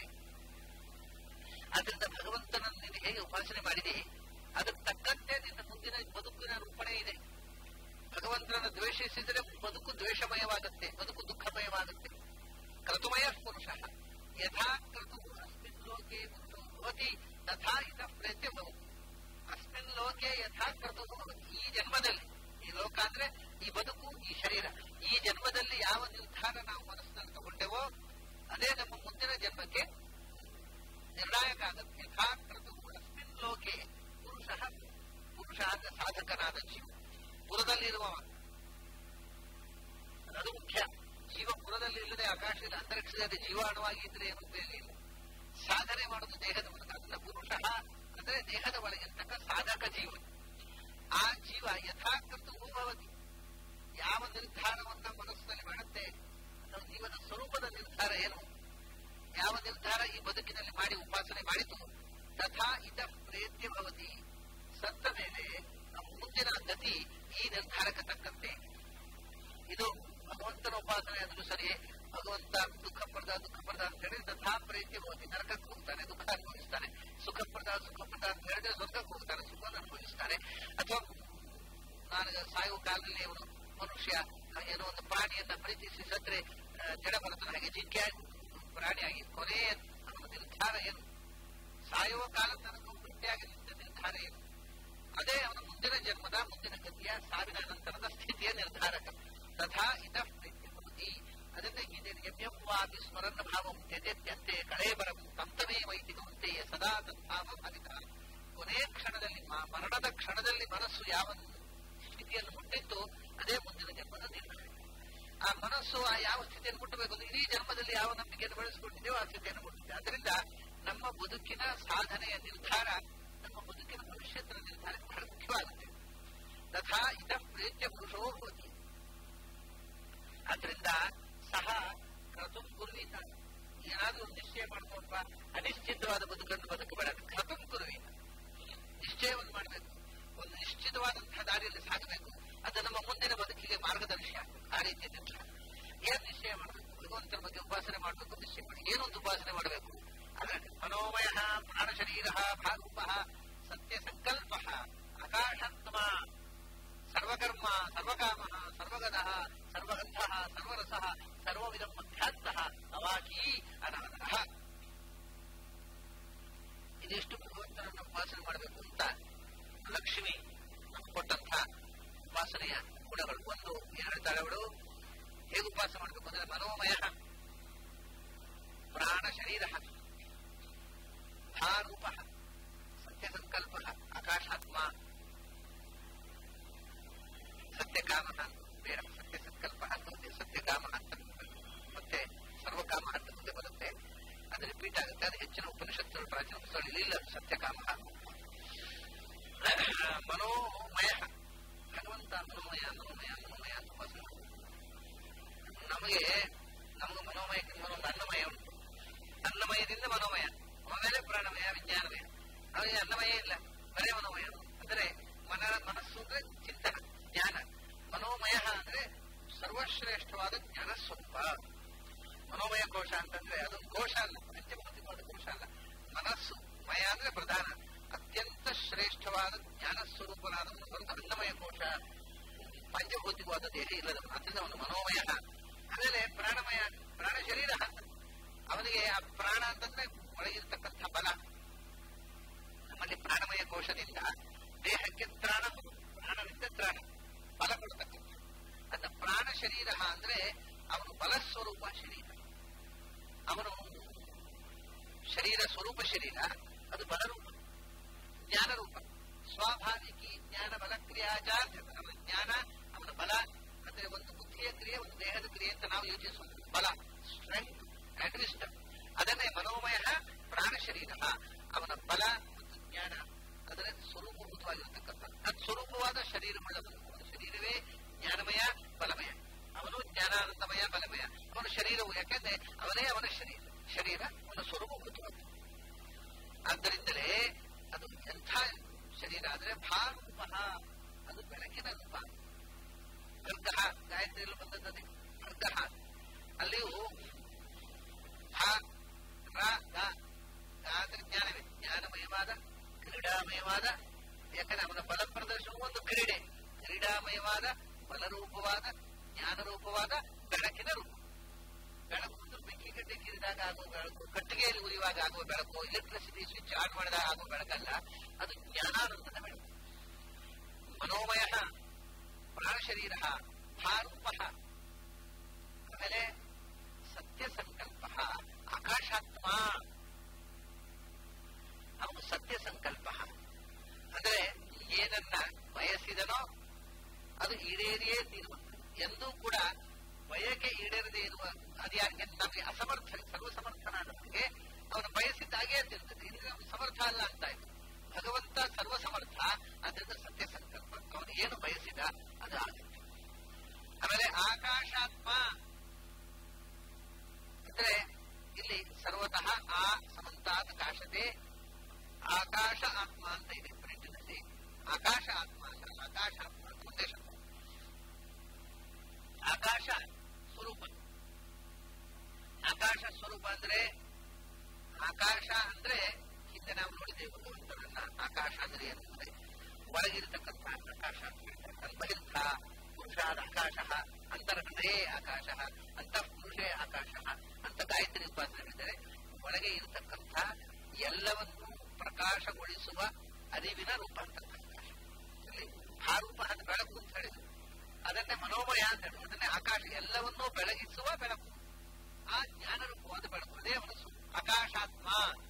ಆದ್ರಿಂದ ಭಗವಂತನನ್ನು ನೀನು ಹೇಗೆ ಉಪಾಸನೆ ಮಾಡಿದೆ ಅದಕ್ಕೆ ತಕ್ಕಂತೆ ನಿನ್ನ ಮುಂದಿನ ಬದುಕಿನ ರೂಪಣೆ ಇದೆ ಭಗವಂತನನ್ನು ದ್ವೇಷಿಸಿದರೆ ಬದುಕು ದ್ವೇಷಮಯವಾಗುತ್ತೆ ಬದುಕು ದುಃಖಮಯವಾಗುತ್ತೆ ಕ್ರತುಮಯ ಪುರುಷ ಯಥಾ ಕ್ರತು ಅಸ್ಮಿನ್ ಲೋಕೆ ಪುರುಷೋ ಭವತಿ ತಥಾ ಇತ ಪ್ರೇತ್ಯ ಭವತಿ ಅಸ್ಮಿನ್ ಲೋಕೆ ಯಥಾ ಕ್ರತು ಭವತಿ ಈ ಜನ್ಮದಲ್ಲಿ ಈ ಲೋಕ ಅಂದ್ರೆ ಈ ಬದುಕು ಈ ಶರೀರ ಈ ಜನ್ಮದಲ್ಲಿ ಯಾವ ನಿರ್ಧಾರ ನಾವು ಮನಸ್ಸಿನಲ್ಲಿ ತಗೊಂಡೆವೋ ಅದೇ ನಮ್ಮ ಮುಂದಿನ ಜನ್ಮಕ್ಕೆ ನಿರ್ಣಾಯಕ ಆಗುತ್ತೆ ಯಥಾ ಕ್ರತು ಅಸ್ಮಿನ್ ಲೋಕೆ ಪುರುಷ ಪುರುಷ ಅಂದ್ರೆ ಸಾಧಕನಾದ ಜೀವ ಪುರದಲ್ಲಿರುವವ ಅದು ಮುಖ್ಯ ಜೀವ ಪುರದಲ್ಲಿ ಇಲ್ಲದೆ ಆಕಾಶದ ಅಂತರಿಕ್ಷದಲ್ಲಿ ಜೀವಾಣುವಾಗಿ ಇದ್ರೆ ಏನು ಉಪಯೋಗ ಇಲ್ಲ ಸಾಧನೆ ಮಾಡೋದು ದೇಹದ ಮೂಲಕ ಅದನ್ನ ಪುರುಷ ಅಂದ್ರೆ ದೇಹದ ಒಳಗಿರ್ತಕ್ಕ ಸಾಧಕ ಜೀವ ಆ ಜೀವ ಯಥಾಕೃತ ಭವತಿ ಯಾವ ನಿರ್ಧಾರವನ್ನ ಮನಸ್ಸಿನಲ್ಲಿ ಮಾಡುತ್ತೆ ಅಥವಾ ಜೀವನ ಸ್ವರೂಪದ ನಿರ್ಧಾರ ಏನು ಯಾವ ನಿರ್ಧಾರ ಈ ಬದುಕಿನಲ್ಲಿ ಮಾಡಿ ಉಪಾಸನೆ ಮಾಡಿತು ತಥಾ ಇತ ಪ್ರೇತ್ಯ ಭವತಿ ಸತ್ತ ಮೇಲೆ ನಮ್ಮ ಮುಂದಿನ ಗತಿ ಈ ನಿರ್ಧಾರಕ್ಕೆ ತಕ್ಕಂತೆ ಇದು ಭಗವಂತನ ಉಪಾಸನೆ ಆದ್ರೂ ಸರಿ ಭಗವಂತ ದುಃಖ ಪಡೆದ ದುಃಖ ಪಡೆದ ಅಂತ ಹೇಳಿ ತಥಾ ಪ್ರೀತಿ ಹೋಗಿ ನರಕಕ್ಕೆ ಹೋಗ್ತಾನೆ ದುಃಖ ಅನುಭವಿಸ್ತಾನೆ ಸುಖ ಪಡೆದ ಸುಖ ಪಡೆದ ಅಂತ ಹೇಳಿದ್ರೆ ಸ್ವರ್ಗಕ್ಕೆ ಹೋಗ್ತಾನೆ ಸುಖವನ್ನು ಅನುಭವಿಸ್ತಾನೆ ಅಥವಾ ನಾನು ಸಾಯುವ ಕಾಲದಲ್ಲಿ ಅವನು ಮನುಷ್ಯ ಏನೋ ಒಂದು ಪ್ರಾಣಿಯನ್ನ ಪ್ರೀತಿಸಿ ಸತ್ರೆ ಆ, ಜಡ ಬರುತ್ತಾನೆ ಹಾಗೆ ಜಿಂಕೆ ಆಗಿ ಪ್ರಾಣಿಯಾಗಿ ಕೊನೆಯ ಅವನ ನಿರ್ಧಾರ ಏನು ಸಾಯುವ ಕಾಲ ತನಕ ಗಟ್ಟಿಯಾಗಿ ನಿಂತ ನಿರ್ಧಾರ ಏನು ಅದೇ ಅವನ ಮುಂದಿನ ಜನ್ಮದ ಮುಂದಿನ ಗತಿಯ ಸಾವಿನ ನಂತರದ ಸ್ಥಿತಿಯ ನಿರ್ಧಾರಕ ತಥಾ ಇತ ಭವತಿ ಅದನ್ನ ಗೀತೆಯಲ್ಲಿ ಯಮ್ಯವಾದಿ ಸ್ಮರಣ ಭಾವಂ ತ್ಯಜತ್ಯಂತೆ ಕಳೇಬರಂ ತಂತಮೇ ವೈದಿಕಂತೆ ಸದಾ ತದ್ಭಾವ ಫಲಿತ ಕೊನೆಯ ಕ್ಷಣದಲ್ಲಿ ಮ- ಮರಣದ ಕ್ಷಣದಲ್ಲಿ ಮನಸ್ಸು ಯಾವ ಸ್ಥಿತಿಯನ್ನು ಮುಟ್ಟಿತ್ತು ಅದೇ ಮುಂದಿನ ಜನ್ಮದ ನಿರ್ಧಾರ ಆ ಮನಸ್ಸು ಆ ಯಾವ ಸ್ಥಿತಿಯನ್ನು ಮುಟ್ಟಬೇಕು ಅಂದ್ರೆ ಇಡೀ ಜನ್ಮದಲ್ಲಿ ಯಾವ ನಂಬಿಕೆಯನ್ನು ಬೆಳೆಸಿಕೊಂಡಿದೆಯೋ ಆ ಸ್ಥಿತಿಯನ್ನು ಮುಟ್ಟಿದೆ ಅದರಿಂದ ನಮ್ಮ ಬದುಕಿನ ಸಾಧನೆಯ ನಿರ್ಧಾರ ನಮ್ಮ ಬದುಕಿನ ಭವಿಷ್ಯತ್ತಿನ ನಿರ್ಧಾರ ಬಹಳ ಮುಖ್ಯವಾಗುತ್ತೆ ತಥಾ ಇತ ಪ್ರೇತ್ಯ ಪುರುಷೋ ಭವತಿ ಆದ್ರಿಂದ ಸಹ ಕ್ರತುಂ ಕುರುವೀತ ಏನಾದ್ರೂ ಒಂದು ನಿಶ್ಚಯ ಮಾಡ್ಕೊಂಡ್ಪ ಅನಿಶ್ಚಿತವಾದ ಬದುಕನ್ನು ಬದುಕಬೇಡ ಕ್ರತುಂ ಕುರುವೀತ ನಿಶ್ಚಯವನ್ನು ಮಾಡಬೇಕು ಒಂದು ನಿಶ್ಚಿತವಾದಂತಹ ದಾರಿಯಲ್ಲಿ ಸಾಗಬೇಕು ಅದು ನಮ್ಮ ಮುಂದಿನ ಬದುಕಿಗೆ ಮಾರ್ಗದರ್ಶಿ ಆಗಬೇಕು ಆ ರೀತಿ ನಿರ್ಧಾರ ಏನ್ ನಿಶ್ಚಯ ಮಾಡಬೇಕು ಭಗವಂತನ ಬಗ್ಗೆ ಉಪಾಸನೆ ಮಾಡಬೇಕು ನಿಶ್ಚಯ ಮಾಡಿ ಏನೊಂದು ಉಪಾಸನೆ ಮಾಡಬೇಕು ಅದರಲ್ಲಿ ಮನೋಮಯ ಪ್ರಾಣ ಶರೀರ ಭಾರೂಪ ಸತ್ಯ ಸಂಕಲ್ಪ ಆಕಾಶಾತ್ಮ ಸರ್ವಕರ್ಮ ಸರ್ವಕಾಮ ಸರ್ವಗದ ಸರ್ವಗಂಧ ಸರ್ವರಸ ಸರ್ವವಿಧ ಮಧ್ಯಾಂತ ಅವಾಕಿ ಅನಾಥ ಇದಿಷ್ಟು ಭಗವಂತನನ್ನು ಉಪಾಸನೆ ಮಾಡಬೇಕು ಅಂತ ಲಕ್ಷ್ಮಿ ನಮ್ಗೆ ಕೊಟ್ಟಂತಹ ಉಪಾಸನೆಯ ಗುಣಗಳು ಒಂದು ಏನ್ ಹೇಳ್ತಾಳೆ ಅವಳು ಹೇಗೆ ಉಪಾಸನೆ ಮಾಡಬೇಕು ಅಂದ್ರೆ ಮನೋಮಯ ಪ್ರಾಣ ಶರೀರ ಭಾರೂಪ ಸತ್ಯ ಸಂಕಲ್ಪ ಆಕಾಶಾತ್ಮ ಸತ್ಯ ಕಾಮ ಬೇಡ ಸತ್ಯ ಸಂಕಲ್ಪ ಬೇಕಾದ ಹೆಚ್ಚಿನ ಉಪನಿಷತ್ತುಗಳು ಪ್ರಾಚೀನ ಪುಸ್ತಕಗಳು ಇಲ್ಲ ಸತ್ಯಕಾಮ ಮನೋಮಯ ಭಗವಂತ ಮನೋಮಯ ಮನೋಮಯ ಮನೋಮಯ ಅಂತ ಉಪಾಸನೆ ನಮಗೆ ನಮಗೆ ಮನೋಮಯಕ್ಕಿಂತ ಒಂದು ಅನ್ನಮಯ ಉಂಟು ಅನ್ನಮಯದಿಂದ ಮನೋಮಯ ಆಮೇಲೆ ಪ್ರಾಣಮಯ ವಿಜ್ಞಾನಮಯ ಅವನಿಗೆ ಅನ್ನಮಯ ಇಲ್ಲ ಬರೇ ಮನೋಮಯ ಅಂದರೆ ಮನ ಮನಸ್ಸು ಅಂದ್ರೆ ಚಿಂತನ ಜ್ಞಾನ ಮನೋಮಯ ಅಂದ್ರೆ ಸರ್ವಶ್ರೇಷ್ಠವಾದ ಜ್ಞಾನ ಸ್ವರೂಪ ಮನೋಮಯ ಕೋಶ ಅಂತಂದ್ರೆ ಅದೊಂದು ಕೋಶ ಅಲ್ಲ ಪಂಚಭೌತಿಕವಾದ ಕೋಶ ಅಲ್ಲ ಮನಸ್ಸು ಮಯ ಅಂದ್ರೆ ಪ್ರಧಾನ ಅತ್ಯಂತ ಶ್ರೇಷ್ಠವಾದ ಜ್ಞಾನ ಸ್ವರೂಪನಾದ ಒಂದು ಅನ್ನಮಯ ಕೋಶ ಪಂಚಭೌತಿಕವಾದ ದೇಹ ಇಲ್ಲದವನು ಅದರಿಂದ ಅವನು ಮನೋಮಯ ಆಮೇಲೆ ಪ್ರಾಣಮಯ ಪ್ರಾಣ ಶರೀರ ಅವನಿಗೆ ಆ ಪ್ರಾಣ ಅಂತಂದ್ರೆ ಒಳಗಿರ್ತಕ್ಕಂಥ ಬಲ ನಮ್ಮಲ್ಲಿ ಪ್ರಾಣಮಯ ಕೋಶದಿಂದ ದೇಹಕ್ಕೆ ತ್ರಾಣ ಪ್ರಾಣವಿದ್ದ ತ್ರಾಣ ಬಲ ಕೊಡ್ತಕ್ಕಂಥ ಅದ ಪ್ರಾಣ ಶರೀರ ಅಂದ್ರೆ ಅವನು ಬಲ ಸ್ವರೂಪ ಶರೀರ ಅವನು ಶರೀರ ಸ್ವರೂಪ ಶರೀರ ಅದು ಬಲರೂಪ ಜ್ಞಾನರೂಪ ಸ್ವಾಭಾವಿಕಿ ಜ್ಞಾನ ಬಲ ಕ್ರಿಯಾಜಾತ ಅವನ ಜ್ಞಾನ ಅವನ ಬಲ ಅಂದ್ರೆ ಒಂದು ಬುದ್ಧಿಯ ಕ್ರಿಯೆ ಒಂದು ದೇಹದ ಕ್ರಿಯೆ ಅಂತ ನಾವು ಯೋಚಿಸುವುದು ಬಲ ಸ್ಟ್ರೆಂತ್ ಅಂಡ್ ವಿಸ್ಟಮ್ ಅದನ್ನೇ ಮನೋಮಯ ಪ್ರಾಣ ಶರೀರ ಅವನ ಬಲ ಮತ್ತು ಜ್ಞಾನ ಅದರ ಸ್ವರೂಪಭೂತವಾಗಿರತಕ್ಕಂಥ ತತ್ ಸ್ವರೂಪವಾದ ಶರೀರವುಳ್ಳವನು ಅವನ ಶರೀರವೇ ಜ್ಞಾನಮಯ ಬಲಮಯ ಅವನು ಜ್ಞಾನಾನಂದಮಯ ಬಲಮಯ ಅವನ ಶರೀರವು ಯಾಕೆಂದ್ರೆ ಅವನೇ ಅವನ ಶರೀರ ಶರೀರ ಅವನ ಸ್ವರೂಪಭೂತವಾದ ಆದ್ದರಿಂದಲೇ ಅದು ಎಂಥ ಶರೀರ ಅಂದ್ರೆ ಭಾರೂಪ ಅದು ಬೆಳಕಿನ ರೂಪ ಅರ್ಧ ಗಾಯತ್ರಿಯಲ್ಲಿ ಬಂದದ್ದೇ ಅರ್ಧ ಅಲ್ಲಿಯೂ ಭ ರ ಗ ಅಂದ್ರೆ ಜ್ಞಾನವೇ ಜ್ಞಾನಮಯವಾದ ಕ್ರೀಡಾಮಯವಾದ ಯಾಕಂದ್ರೆ ಅವನ ಬಲ ಪ್ರದರ್ಶನವು ಒಂದು ಕ್ರೀಡೆ ಕ್ರೀಡಾಮಯವಾದ ಬಲರೂಪವಾದ ಜ್ಞಾನರೂಪವಾದ ಬೆಳಕಿನ ರೂಪ ಬೆಳಕು ಒಂದು ಬೆಂಕಿ ಗಡ್ಡೆ ಕಿರಿದಾಗ ಆಗುವ ಬೆಳಕು ಕಟ್ಟಿಗೆಯಲ್ಲಿ ಉರಿಯುವಾಗ ಆಗುವ ಬೆಳಕು ಎಲೆಕ್ಟ್ರಿಸಿಟಿ ಸ್ವಿಚ್ ಆನ್ ಮಾಡಿದಾಗ ಆಗುವ ಬೆಳಕಲ್ಲ ಅದು ಜ್ಞಾನಾನಂದದ ಬೆಳಕು ಮನೋಮಯ ಪ್ರಾಣ ಶರೀರ ಭಾರೂಪ ಆಮೇಲೆ ಸತ್ಯ ಸಂಕಲ್ಪ ಆಕಾಶಾತ್ಮ ಅವನು ಸತ್ಯ ಸಂಕಲ್ಪ ಅಂದ್ರೆ ಏನನ್ನ ಬಯಸಿದನೋ ಅದು ಈಡೇರಿಯೇ ತೀರುವ ಎಂದೂ ಕೂಡ ಬಯಕೆ ಈಡೇರದೆ ಇರುವ ಅದ್ಯಾರಿಗೆ ನಮಗೆ ಅಸಮರ್ಥ ಸರ್ವಸಮರ್ಥನಾದವನಿಗೆ ಅವನು ಬಯಸಿದ್ದಾಗೇ ತಿರ್ತದೆ ಇಲ್ಲಿ ಅವನು ಸಮರ್ಥ ಅಲ್ಲ ಅಂತ ಆಯ್ತು ಭಗವಂತ ಸರ್ವಸಮರ್ಥ ಅದರಿಂದ ಸತ್ಯ ಸಂಕಲ್ಪ ಅವನು ಏನು ಬಯಸಿದ ಅದು ಆಗುತ್ತೆ ಆಮೇಲೆ ಆಕಾಶಾತ್ಮ ಅಂದ್ರೆ ಇಲ್ಲಿ ಸರ್ವತಃ ಆ ಸಮಂತಾದ ಕಾಶತೆ ಆಕಾಶ ಆತ್ಮ ಅಂತ ಇದೆ ಪ್ರಿಂಟಿನಲ್ಲಿ ಆಕಾಶ ಆತ್ಮ ಅಂತ ಆಕಾಶ ಆತ್ಮ ಅಂತ ಒಂದೇ ಶಬ್ದ ಆಕಾಶ ಸ್ವರೂಪ ಆಕಾಶ ಸ್ವರೂಪ ಅಂದ್ರೆ ಆಕಾಶ ಅಂದ್ರೆ ಹಿಂದೆ ನಾವು ನೋಡಿದ್ದೇವೆ ಭಗವಂತನನ್ನ ಆಕಾಶ ಅಂದ್ರೆ ಏನು ಅಂದ್ರೆ ಒಳಗಿರತಕ್ಕಂಥ ಆಕಾಶ ಬಹಿರ್ಥ ಪುರುಷಾದ ಆಕಾಶ ಅಂತರ್ಹೃದಯೇ ಆಕಾಶ ಅಂತಃಪುರುಷೇ ಆಕಾಶ ಅಂತ ಗಾಯತ್ರಿ ಉಪಾಸನೆ ಹೇಳಿದರೆ ಒಳಗೆ ಇರತಕ್ಕಂಥ ಎಲ್ಲವನ್ನು ಪ್ರಕಾಶಗೊಳಿಸುವ ಅರಿವಿನ ರೂಪ ಅಂತ ಆಕಾಶ ಇಲ್ಲಿ ಭಾರೂಪ ಅದು ಬೆಳಕು ಅಂತ ಹೇಳಿದ್ರು ಅದನ್ನೇ ಮನೋಮಯ ಅಂತ ಹೇಳಿದ್ರು ಅದನ್ನೇ ಆಕಾಶ ಎಲ್ಲವನ್ನೂ ಬೆಳಗಿಸುವ ಬೆಳಕು ಆ ಜ್ಞಾನ ರೂಪವಾದ ಬೆಳಕು ಅದೇ ಮನಸ್ಸು ಆಕಾಶಾತ್ಮ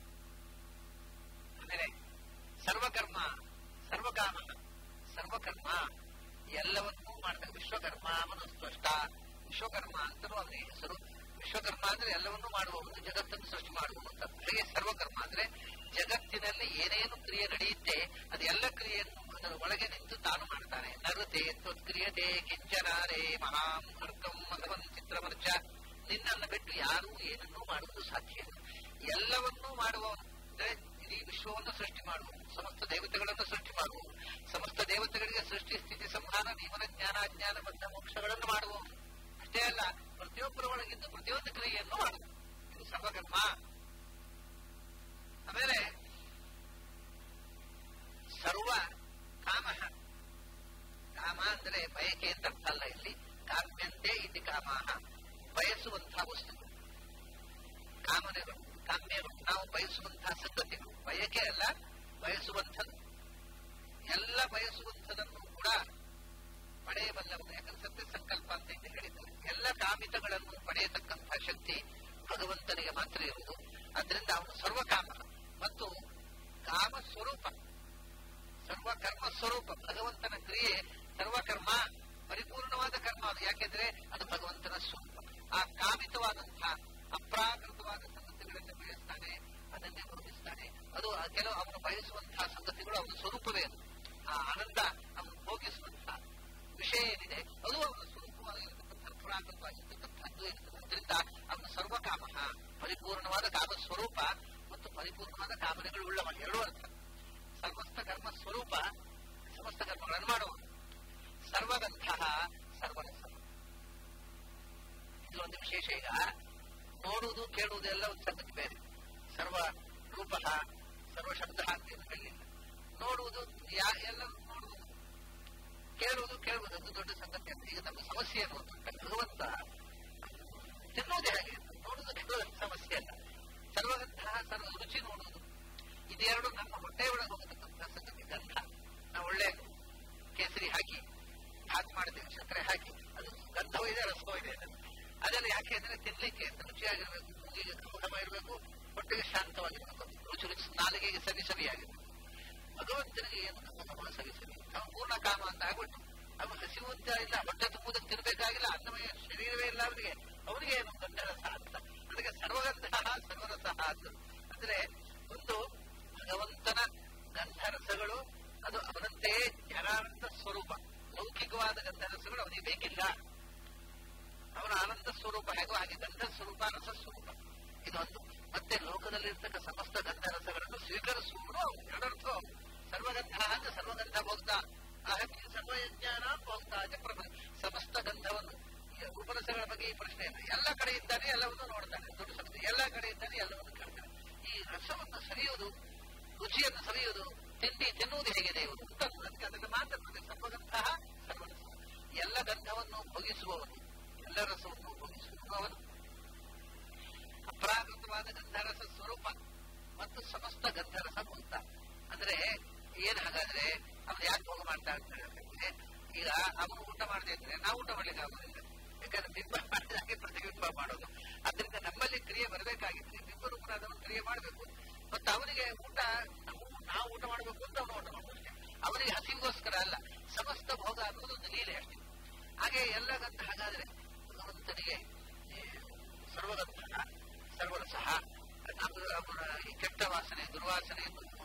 ಆಮೇಲೆ ಸರ್ವಕರ್ಮ ಸರ್ವಕಾಮ ಸರ್ವಕರ್ಮ ಎಲ್ಲವನ್ನೂ ಮಾಡಿದ ವಿಶ್ವಕರ್ಮ ಮನಸ್ಪಷ್ಟ ವಿಶ್ವಕರ್ಮ ಅಂತಲೂ ಅವನಿಗೆ ಹೆಸರು ವಿಶ್ವಕರ್ಮ ಅಂದ್ರೆ ಎಲ್ಲವನ್ನೂ ಮಾಡುವವನು ಜಗತ್ತನ್ನು ಸೃಷ್ಟಿ ಮಾಡುವವನು ಅಂತ ಹಾಗೆ ಸರ್ವಕರ್ಮ ಅಂದ್ರೆ ಜಗತ್ತಿನಲ್ಲಿ ಏನೇನು ಕ್ರಿಯೆ ನಡೆಯುತ್ತೆ ಅದೆಲ್ಲ ಕ್ರಿಯೆಯನ್ನು ಅದರ ಒಳಗೆ ನಿಂತು ತಾನು ಮಾಡ್ತಾನೆ ನರತೆ ತ್ವತ್ಕ್ರಿಯತೆ ಕಿಂಚನಾರೇ ಮಹಾಂ ಅರ್ಕಂ ಭಗವನ್ ಚಿತ್ರಮರ್ಚ ನಿನ್ನನ್ನು ಬಿಟ್ಟು ಯಾರೂ ಏನನ್ನೂ ಮಾಡುವುದು ಸಾಧ್ಯ ಇಲ್ಲ ಎಲ್ಲವನ್ನೂ ಮಾಡುವವನು ಅಂದ್ರೆ ಇಡೀ ವಿಶ್ವವನ್ನು ಸೃಷ್ಟಿ ಮಾಡುವನು ಸಮಸ್ತ ದೇವತೆಗಳನ್ನು ಸೃಷ್ಟಿ ಮಾಡುವನು ಸಮಸ್ತ ದೇವತೆಗಳಿಗೆ ಸೃಷ್ಟಿ ಸ್ಥಿತಿ ಸಂಹಾರ ನಿಯಮನ ಜ್ಞಾನ ಅಜ್ಞಾನ ಬದ್ಧ ಮೋಕ್ಷಗಳನ್ನು ಮಾಡುವವನು ಅಷ್ಟೇ ಅಲ್ಲ ಪ್ರತಿಯೊಬ್ಬರ ಒಳಗಿದ್ದು ಪ್ರತಿಯೊಂದು ಕ್ರಿಯೆಯನ್ನು ಮಾಡುವುದು ಇದು ಸರ್ವಕರ್ಮ ಆಮೇಲೆ ಸರ್ವ ಕಾಮ ಕಾಮ ಅಂದ್ರೆ ಬಯಕೆ ಅಂತ ಅರ್ಥ ಅಲ್ಲ ಇಲ್ಲಿ ಕಾಮ್ಯಂತೆ ಇತಿ ಕಾಮ ಬಯಸುವಂತಹ ವಸ್ತುಗಳು ಕಾಮನೆಗಳು ಕಾಮ್ಯಗಳು ನಾವು ಬಯಸುವಂತಹ ಸಂಗತಿಗಳು ಬಯಕೆ ಅಲ್ಲ ಬಯಸುವಂಥದ್ದು ಎಲ್ಲ ಬಯಸುವಂಥದನ್ನು ಕೂಡ ಪಡೆಯಬಲ್ಲವನು ಯಾಕಂದ್ರೆ ಸತ್ಯ ಸಂಕಲ್ಪ ಅಂತ ಇಲ್ಲಿ ಹೇಳಿದ್ದಾರೆ ಎಲ್ಲ ಕಾಮಿತಗಳನ್ನು ಪಡೆಯತಕ್ಕಂತಹ ಶಕ್ತಿ ಭಗವಂತನಿಗೆ ಮಾತ್ರ ಇರುವುದು ಅದರಿಂದ ಅವನು ಸರ್ವಕಾಮ ಮತ್ತು ಕಾಮ ಸ್ವರೂಪ ಸರ್ವಕರ್ಮ ಸ್ವರೂಪ ಭಗವಂತನ ಕ್ರಿಯೆ ಸರ್ವಕರ್ಮ ಪರಿಪೂರ್ಣವಾದ ಕರ್ಮ ಅದು ಯಾಕೆಂದ್ರೆ ಅದು ಭಗವಂತನ ಸ್ವರೂಪ ಆ ಕಾಮಿತವಾದಂತಹ ಅಪ್ರಾಕೃತವಾದ ಸಂಗತಿಗಳನ್ನು ಬೆಳೆಸ್ತಾನೆ ಕೆಲವು ಅವನು ಬಯಸುವಂತಹ ಸಂಗತಿಗಳು ಅವನ ಸ್ವರೂಪವೇ ಅದು ಆ ಆನಂದ ಅವನು ಭೋಗಿಸುವಂತಹ ವಿಷಯ ಏನಿದೆ ಅದು ಅವನ ಸ್ವರೂಪವಾಗಿರ್ತಕ್ಕಂಥ ಪ್ರಾಕೃತವಾಗಿರ್ತಕ್ಕಂಥದ್ದು ಇರ್ತದೆ ಅದರಿಂದ ಅವನು ಸರ್ವಕಾಮ ಪರಿಪೂರ್ಣವಾದ ಕಾಮ ಸ್ವರೂಪ ಮತ್ತು ಪರಿಪೂರ್ಣವಾದ ಕಾಮನೆಗಳು ಉಳ್ಳವ ಎರಡು ಅರ್ಥ ಸಮಸ್ತ ಕರ್ಮ ಸ್ವರೂಪ ಸಮಸ್ತ ಕರ್ಮಗಳನ್ನು ಮಾಡುವ ಸರ್ವಗಂಧ ಸರ್ವರಸ ಇದು ಒಂದು ವಿಶೇಷ ಈಗ ನೋಡುವುದು ಕೇಳುವುದು ಎಲ್ಲ ಒಂದು ಸಂಗತಿ ಬೇರೆ ಸರ್ವ ರೂಪ ಸರ್ವ ಶಬ್ದ ಅಂತ ಏನು ಹೇಳಿಲ್ಲ ನೋಡುವುದು ಯಾ ಎಲ್ಲ ನೋಡುವುದು ಕೇಳುವುದು ಕೇಳುವುದು ಅದು ದೊಡ್ಡ ಸಂಗತಿ ಅಂತ ಈಗ ನಮ್ಮ ಸಮಸ್ಯೆ ಏನು ಅಂತ ಭಗವಂತ ತಿನ್ನುವುದೇ ಹಾಗೆ ನೋಡುವುದು ಕೇಳುವುದು ಸಮಸ್ಯೆ ಅಲ್ಲ ಸರ್ವಗಂತಹ ಸರ್ವ ರುಚಿ ನೋಡುವುದು ಇದೆರಡು ನಮ್ಮ ಹೊಟ್ಟೆ ಒಳಗೆ ಹೋಗತಕ್ಕಂಥ ಸಂಗತಿ ಗಂಧ ನಾವು ಒಳ್ಳೆ ಕೇಸರಿ ಹಾಕಿ ಹಾಕಿ ಮಾಡ್ತೇವೆ ಸಕ್ಕರೆ ಹಾಕಿ ಅದು ಗಂಧವೂ ಇದೆ ರಸವೂ ಇದೆ ಅದನ್ನು ಅದೆಲ್ಲ ಯಾಕೆ ಅಂದ್ರೆ ತಿನ್ಲಿಕ್ಕೆ ರುಚಿಯಾಗಿರ್ಬೇಕು ಮೂಗಿಗೆ ಘಮ ಇರಬೇಕು ಹೊಟ್ಟೆಗೆ ಶಾಂತವಾಗಿರ್ಬೇಕು ರುಚಿ ರುಚಿ ನಾಲಿಗೆಗೆ ಸರಿ ಸರಿಯಾಗಿರ್ಬೇಕು ಭಗವಂತನಿಗೆ ಏನು ಘಮ ಸರಿ ಸರಿ ಅವನು ಪೂರ್ಣ ಕಾಮ ಅಂತ ಆಗ್ಬಿಟ್ಟು ಅವನು ಹಸಿವು ಅಂತ ಇಲ್ಲ ಹೊಟ್ಟೆ ತುಂಬುವುದಕ್ಕೆ ತಿನ್ಬೇಕಾಗಿಲ್ಲ ಅನ್ನಮಯ ಶರೀರವೇ ಇಲ್ಲ ಅವನಿಗೆ ಅವನಿಗೆ ಏನು ಗಂಧರಸ ಅಂತ ಅದಕ್ಕೆ ಸರ್ವಗಂಧ ಸರ್ವರಸ ಅಂತ ಅಂದ್ರೆ ಒಂದು ಭಗವಂತನ ಗಂಧರಸಗಳು ಅದು ಅವನಂತೆಯೇ ಜ್ಞಾನಾನಂದ ಸ್ವರೂಪ ಲೌಕಿಕವಾದ ಗಂಧರಸಗಳು ಅವನಿಗೆ ಬೇಕಿಲ್ಲ ಅವನ ಆನಂದ ಸ್ವರೂಪ ಹೇಗೋ ಹಾಗೆ ಗಂಧ ಸ್ವರೂಪ ರಸ ಸ್ವರೂಪ ಇದೊಂದು ಮತ್ತೆ ಲೋಕದಲ್ಲಿರ್ತಕ್ಕ ಸಮಸ್ತ ಗಂಧರಸಗಳನ್ನು ಸ್ವೀಕರಿಸುವುದು ಎರಡರ್ಥ ಸರ್ವಗಂಧ ಅಂದ್ರೆ ಸರ್ವಗಂಧ ಭೋಕ್ತ ಅಹಕ್ಕೆ ಸರ್ವಯಜ್ಞಾನ ಭೋಕ್ತ ಪ್ರಭ ಸಮಸ್ತ ಗಂಧವನ್ನು ಈ ಉಪರಸಗಳ ಬಗ್ಗೆ ಈ ಪ್ರಶ್ನೆ ಇಲ್ಲ ಎಲ್ಲ ಕಡೆ ಇದ್ದಾನೆ ಎಲ್ಲವನ್ನು ನೋಡ್ತಾನೆ ದೊಡ್ಡ ಸಂಗತಿ ಎಲ್ಲ ಕಡೆ ಇದ್ದಾನೆ ಎಲ್ಲವನ್ನು ಕೇಳ್ತಾನೆ ಈ ರಸವನ್ನು ಸವಿಯುವುದು ರುಚಿಯನ್ನು ಸವಿಯುವುದು ತಿಂಡಿ ತಿನ್ನುವುದು ಹೇಗಿದೆ ಇವರು ಅದಕ್ಕೆ ಅದನ್ನು ಮಾತಾಡ್ತದೆ ಸರ್ವಗಂತಹ ಸರ್ವರಸ ಎಲ್ಲ ಗಂಧವನ್ನು ಭೋಗಿಸುವವನು ಎಲ್ಲ ರಸವನ್ನು ಭೋಗಿಸುವವನು ಅಪ್ರಾಕೃತವಾದ ಗಂಧರಸ ಸ್ವರೂಪ ಮತ್ತು ಸಮಸ್ತ ಗಂಧರಸ ಭೂತ ಅಂದ್ರೆ ಏನ್ ಹಾಗಾದ್ರೆ ಅವನು ಯಾಕೆ ಭೋಗ ಮಾಡ್ತಾ ಅಂತ ಹೇಳಿದ್ರೆ ಈಗ ಅವನು ಊಟ ಮಾಡದೆ ಇದ್ರೆ ನಾವು ಊಟ ಮಾಡ್ಲಿಕ್ಕೆ ಆಗುದಿಲ್ಲ ಯಾಕಂದ್ರೆ ಬಿಂಬ ಮಾಡಿದಾಗೆ ಪ್ರತಿಬಿಂಬ ಮಾಡೋದು ಅದರಿಂದ ನಮ್ಮಲ್ಲಿ ಕ್ರಿಯೆ ಬರಬೇಕಾಗಿದ್ರೆ ಬಿಂಬರೂಪನಾದವನು ಕ್ರಿಯೆ ಮಾಡಬೇಕು ಮತ್ತು ಅವನಿಗೆ ಊಟ ನಾವು ಊಟ ಮಾಡಬೇಕು ಅಂತ ಅವನು ಊಟ ಮಾಡಬೇಕು ಅಷ್ಟೇ ಅವನಿಗೆ ಹಸಿವಿಗೋಸ್ಕರ ಅಲ್ಲ ಸಮಸ್ತ ಭೋಗ ಅನ್ನೋದು ಒಂದು ಲೀಲೆ ಅಷ್ಟೇ ಹಾಗೆ ಎಲ್ಲ ಗಂಧ ಹಾಗಾದ್ರೆ ಭಗವಂತನಿಗೆ ಸರ್ವಗಂಧ ಸರ್ವರಸಹ ಅವರ ಈ ಕೆಟ್ಟ ವಾಸನೆ ದುರ್ವಾಸನೆ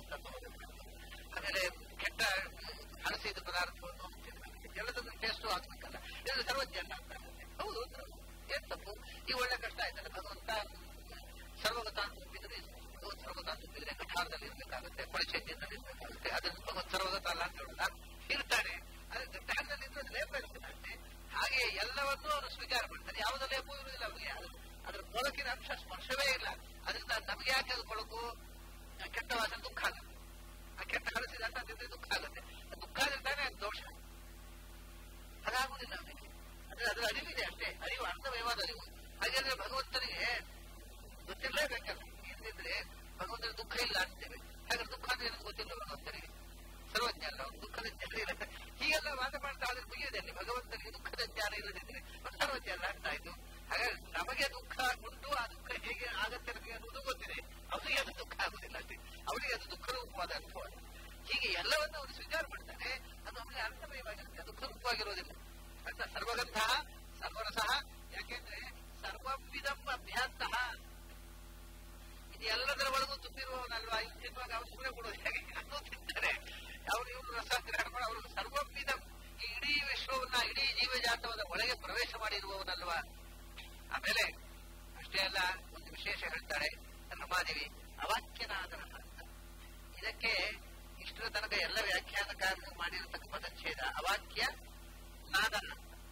ಆಮೇಲೆ ಕೆಟ್ಟ ಹಳಸಿದ ಪದಾರ್ಥವನ್ನು ಎಲ್ಲದನ್ನು ಟೇಸ್ಟು ಆಗ್ಬೇಕಲ್ಲ ಇದು ಸರ್ವಜ್ಞಾನ ಅಂತ ಹೌದು ಏನ್ ತಪ್ಪು ಈ ಒಳ್ಳೆ ಕಷ್ಟ ಆಯ್ತಲ್ಲ ಭಗವಂತ ಸರ್ವಗತ ಅಂತ ಒಪ್ಪಿದ್ರೆ ಸರ್ವಗತ ಅಂತ ಒಪ್ಪಿದ್ರೆ ಕಠಾರದಲ್ಲಿ ಇರ್ಬೇಕಾಗುತ್ತೆ ಕೊಳಚೆದ್ದಿನಲ್ಲಿ ಇರ್ಬೇಕಾಗುತ್ತೆ ಅದನ್ನು ಭಗವಂತ ಸರ್ವಗತ ಅಲ್ಲ ಅಂತ ಹೇಳುದ ಇರ್ತಾನೆ ಅದ್ರ ಕಠಾರದಲ್ಲಿ ಇದ್ರೆ ಅದು ಲೇಪ ಇರ್ತದೆ ಹಾಗೆ ಎಲ್ಲವನ್ನೂ ಅವನು ಸ್ವೀಕಾರ ಮಾಡ್ತಾನೆ ಯಾವುದೋ ಲೇಪು ಇರುವುದಿಲ್ಲ ಅವನಿಗೆ ಅದ್ರ ಕೊಳಕಿನ ಅಂಶ ಸ್ಪರ್ಶವೇ ಇಲ್ಲ ಅದರಿಂದ ನಮ್ಗೆ ಯಾಕೆ ಅದು ಕೊಳಕು ಕೆಟ್ಟ ವಾಸನೆ ದುಃಖ ಆಗುತ್ತೆ ಆ ಕೆಟ್ಟ ಕಳಿಸಿದ ಅಂತ ತಿಂದ್ರೆ ದುಃಖ ಆಗುತ್ತೆ ದುಃಖ ಆದ್ರೆ ತಾನೇ ಅದು ದೋಷ ಅದಾಗುದಿಲ್ಲ ಅವನಿಗೆ ಅಂದ್ರೆ ಅದರ ಅರಿವಿದೆ ಅಷ್ಟೇ ಅರಿವು ಅರ್ಥಮಯವಾದ ಅರಿವು ಹಾಗಾದ್ರೆ ಭಗವಂತನಿಗೆ ಗೊತ್ತಿರಲೇಬೇಕಲ್ಲ ಏನಿದ್ರೆ ಭಗವಂತನ ದುಃಖ ಇಲ್ಲ ಅಂತೇವೆ ಹಾಗಾದ್ರೆ ದುಃಖ ಅಂದ್ರೆ ಏನಂತ ಗೊತ್ತಿಲ್ಲ ಭಗವಂತನಿಗೆ ಸರ್ವಜ್ಞ ಅಲ್ಲ ದುಃಖದ ಜ್ಞಾನ ಇಲ್ಲ ಹೀಗೆಲ್ಲ ವಾದ ಮಾಡ್ತಾ ಆದ್ರೆ ಮುಗಿಯುವುದಲ್ಲಿ ಭಗವಂತನಿಗೆ ದುಃಖದ ಜ್ಞಾನ ಇಲ್ಲದಿದ್ರೆ ಸರ್ವಜ್ಞ ಅಲ್ಲ ಅಂತ ಆಯ್ತು ಹಾಗಾಗಿ ನಮಗೆ ದುಃಖ ಉಂಟು ಆ ದುಃಖ ಹೇಗೆ ಆಗತ್ತೆ ನಮಗೆ ಅನ್ನೋದು ಗೊತ್ತಿದೆ ಅವನಿಗೆ ಅದು ದುಃಖ ಆಗುದಿಲ್ಲ ಅಷ್ಟೇ ಅವನಿಗೆ ಅದು ದುಃಖ ರೂಪವಾದ ಅನುಭವ ಹೀಗೆ ಎಲ್ಲವನ್ನು ಅವನು ಸ್ವೀಕಾರ ಮಾಡ್ತಾನೆ ಅದು ಅವನಿಗೆ ಅರ್ಥಮಯವಾಗಿರುತ್ತೆ ದುಃಖ ರೂಪವಾಗಿರೋದಿಲ್ಲ ಅಂತ ಸರ್ವಗಂಧ ಸರ್ವರಸಃ ಯಾಕೆಂದ್ರೆ ಸರ್ವವಿಧಂ ಅಭ್ಯಾಂತಹ ಇದು ಎಲ್ಲದರ ಒಳಗೂ ತುಂಬಿರುವವನಲ್ವಾ ಇವು ತಿನ್ನುವಾಗ ಅವನು ಸುಮ್ಮನೆ ಕೊಡೋದು ಹೇಗೆ ಅದು ತಿಂತಾರೆ ಅವರು ಇವರು ರಸ ಗ್ರಹಣ ಮಾಡಿ ಅವರು ಸರ್ವವಿಧಂ ಈ ಇಡೀ ವಿಶ್ವವನ್ನ ಇಡೀ ಜೀವಜಾತವದ ಒಳಗೆ ಪ್ರವೇಶ ಮಾಡಿರುವವನಲ್ವಾ ಆಮೇಲೆ ಅಷ್ಟೇ ಅಲ್ಲ ಒಂದು ವಿಶೇಷ ಹೇಳ್ತಾರೆ ರಮಾದೇವಿ ಅವಾಕ್ಯನಾದರ ಅಂತ ಇದಕ್ಕೆ ಇಷ್ಟರ ತನಕ ಎಲ್ಲ ವ್ಯಾಖ್ಯಾನಕಾರರು ಮಾಡಿರತಕ್ಕ ಪದಚ್ಛೇದ ಅವಾಕ್ಯ ನಾದನ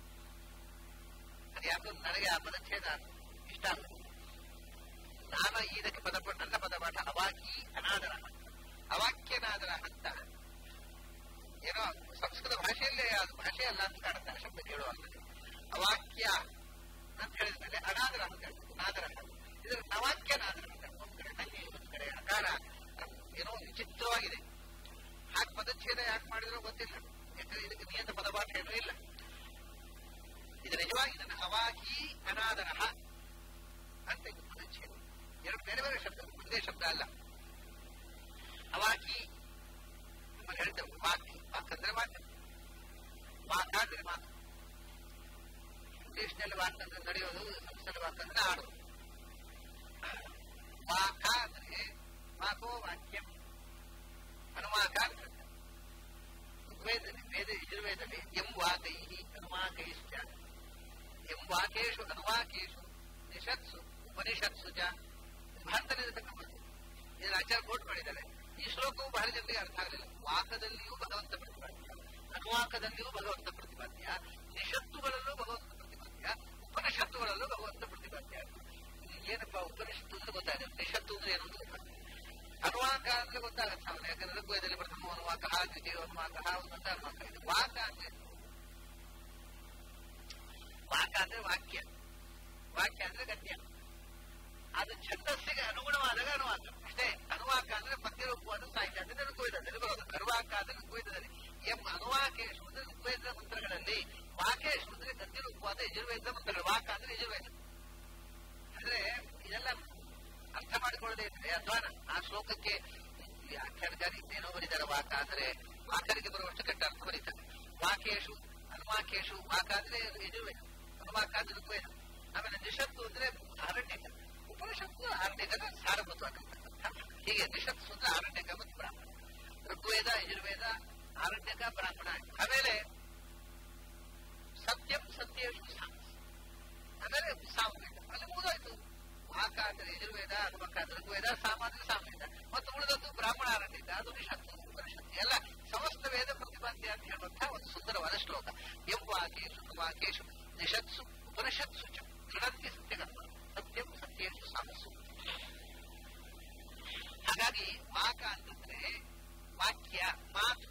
ಅದು ಯಾಕೋ ನನಗೆ ಆ ಪದಚ್ಛೇದ ಇಷ್ಟ ಅಲ್ಲ ನಾನು ಇದಕ್ಕೆ ಪದ ನನ್ನ ಪದಪಾಠ ಅವಾಕಿ ಅನಾದರ ಅವಾಕ್ಯನಾದರ ಅಂತ ಏನೋ ಸಂಸ್ಕೃತ ಭಾಷೆಯಲ್ಲೇ ಅದು ಭಾಷೆ ಅಲ್ಲ ಅಂತ ಕಾಣುತ್ತೆ ಶಬ್ದ ಕೇಳುವಾಗ ಅವಾಕ್ಯ ಅಂತ ಹೇಳಿದ ಮೇಲೆ ಅನಾದರ ಅಂತ ಹೇಳ್ಬೇಕು ನಾದರ ಇದರ ನವಾಕ್ಯ ನಾದರ ಅಂತ ಒಂದ್ ಕಡೆ ನಲ್ಲಿ ಒಂದ್ ಕಡೆ ಅಕಾರ ಏನೋ ವಿಚಿತ್ರವಾಗಿದೆ ಹಾಗೆ ಪದಚ್ಛೇದ ಯಾಕೆ ಮಾಡಿದ್ರೋ ಗೊತ್ತಿಲ್ಲ ಯಾಕಂದ್ರೆ ಇದಕ್ಕೆ ನಿಯತ ಪದಪಾಠ ಏನೂ ಇಲ್ಲ ಇದು ನಿಜವಾಗಿ ಇದನ್ನು ಅವಾಕಿ ಅನಾದರ ಅಂತ ಇದು ಪದಚ್ಛೇದ ಎರಡು ಬೇರೆ ಬೇರೆ ಶಬ್ದ ಒಂದೇ ಶಬ್ದ ಅಲ್ಲ ಅವಾಕಿ ನಮ್ಮಲ್ಲಿ ಹೇಳ್ತೇವೆ ವಾಕ್ ವಾಕ್ ಅಂದ್ರೆ ಮಾತು ವಾಕ ಅಂದ್ರೆ ಮಾತು ಇಂಗ್ಲಿಷ್ನಲ್ಲಿ ವಾಕ್ ಅಂದ್ರೆ ನಡೆಯೋದು ಸಂಸ್ಕೃತ ವಾಕ್ ಅಂದ್ರೆ ಆಡೋದು ವಾಕ ಅಂದ್ರೆ ವಾಕೋ ವಾಕ್ಯಂ ವಾಕೇಶು ಅನುವಾಕೇಶು ನಿಷತ್ಸು ಉಪನಿಷತ್ಸು ಚ ಭಾರತದಲ್ಲಿರತಕ್ಕಂಥದ್ದು ಇದನ್ನು ಆಚಾರ್ಯ ಕೋಟ್ ಮಾಡಿದ್ದಾರೆ ಈ ಶ್ಲೋಕವು ಬಹಳ ಜನರಿಗೆ ಅರ್ಥ ಆಗಲಿಲ್ಲ ವಾಕದಲ್ಲಿಯೂ ಭಗವಂತ ಪ್ರತಿಪಾದ್ಯ ಅನುವಾಕದಲ್ಲಿಯೂ ಭಗವಂತ ಪ್ರತಿಪಾದ್ಯ ನಿಷತ್ತುಗಳಲ್ಲೂ ಭಗವಂತ ಪ್ರತಿಪಾದ್ಯ ಉಪನಿಷತ್ತುಗಳಲ್ಲೂ ಭಗವಂತ ಪ್ರತಿಪಾದ್ಯ ಏನಪ್ಪ ಉಪನಿಷತ್ತು ಅಂದ್ರೆ ಗೊತ್ತಾಗುತ್ತೆ ನಿಷತ್ತು ಅಂದ್ರೆ ಏನು ಅಂತ ಗೊತ್ತಾಗುತ್ತೆ ಅನುವಾಕ ಅಂದ್ರೆ ಗೊತ್ತಾಗತ್ತೆ ಸಾಮಾನ್ಯ ಯಾಕಂದ್ರೆ ಋಗ್ವೇದದಲ್ಲಿ ಪ್ರಥಮ ಅನುವಾಕ ದ್ವಿತೀಯ ಅನುವಾಕ ಒಂದೊಂದ ಅನುವಾಕ ಇದೆ ವಾಕ ಅಂದ್ರೆ ವಾಕ ಅಂದ್ರೆ ವಾಕ್ಯ ವಾಕ್ಯ ಅಂದ್ರೆ ಗದ್ಯ ಅದು ಛಂದಸ್ಸಿಗೆ ಅನುಗುಣವಾದಾಗ ಅನುವಾಕ ಅಷ್ಟೇ ಅನುವಾಕ ಅಂದ್ರೆ ಪದ್ಯರೂಪವಾದ ಸಾಹಿತ್ಯ ಅಂದ್ರೆ ಋಗ್ವೇದದಲ್ಲಿ ಬರೋದು ಅನುವಾಕ ಅಂದ್ರೆ ಋಗ್ವೇದದಲ್ಲಿ ಎಂ ಅನುವಾಕೇಶು ಅಂದ್ರೆ ಋಗ್ವೇದ ಮಂತ್ರಗಳಲ್ಲಿ ವಾಕೇಶು ಅಂದ್ರೆ ಗದ್ಯರೂಪವಾದ ಯಜುರ್ವೇದ ಮಂತ್ರಗಳು ವಾಕ ಅಂದ್ರೆ ಯಜುರ್ವೇದ ಅಂದ್ರೆ ಇದೆಲ್ಲ ಅರ್ಥ ಮಾಡಿಕೊಳ್ಳದೆ ಇದ್ರೆ ಅಧ್ವಾನ ಆ ಶ್ಲೋಕಕ್ಕೆ ವ್ಯಾಖ್ಯಾನಕಾರಿ ಇನ್ನೇನೋ ಬರೀತಾರೆ ವಾಕ ಅಂದ್ರೆ ವಾಕರಿಗೆ ಬರುವಷ್ಟು ಕೆಟ್ಟ ಅರ್ಥ ಬರೀತಾರೆ ವಾಕೇಶು ಅನುವಾಕೇಶು ವಾಕ ಅಂದ್ರೆ ಯಜುರ್ವೇದ ಅನುವಾಕ ಅಂದ್ರೆ ಋಗ್ವೇದ ಆಮೇಲೆ ನಿಷತ್ತು ಅಂದ್ರೆ ಆರಣ್ಯಕ ಉಪನಿಷತ್ತು ಆರಣ್ಯಕದ ಸಾರಭೂತವಾಗತಕ್ಕಂಥ ಹೀಗೆ ನಿಷತ್ತು ಅಂದ್ರೆ ಆರಣ್ಯಕ ಮತ್ತು ಬ್ರಾಹ್ಮಣ ಋಗ್ವೇದ ಯಜುರ್ವೇದ ಆರಣ್ಯಕ ಬ್ರಾಹ್ಮಣ ಆಮೇಲೆ ಸತ್ಯಂ ಸತ್ಯೇಶು ಸಾಮ ಆಮೇಲೆ ಸಾಮವೇದ ಅಲ್ಲಿ ಮುಗಿದೋಯ್ತು ವಾಕ ಅಂದ್ರೆ ಯಜುರ್ವೇದ ಅನುಮಕ ಅಂದ್ರೆ ಋಗ್ವೇದ ಸಾಮ ಅಂದ್ರೆ ಸಾಮವೇದ ಮತ್ತು ಉಳಿದದ್ದು ಬ್ರಾಹ್ಮಣ ಆರಣ್ಯಕ ಅದು ನಿಷತ್ತು ಉಪನಿಷತ್ತು ಎಲ್ಲ ಸಮಸ್ತ ವೇದ ಪ್ರತಿಪಾದ್ಯ ಅಂತ ಹೇಳುವಂತಹ ಒಂದು ಸುಂದರವಾದ ಶ್ಲೋಕ ಎಂ ವಾಕೇಶು ವಾಕೇಶು ನಿಷತ್ಸು ಉಪನಿಷತ್ಸು ಚ ದೃಢಂತಿ ಸತ್ಯಕರ್ಮ ಸತ್ಯಂ ಸತ್ಯೇಶು ಸಾಮಸ್ಸು ಹಾಗಾಗಿ ವಾಕ ಅಂತಂದ್ರೆ ವಾಕ್ಯ ಮಾತು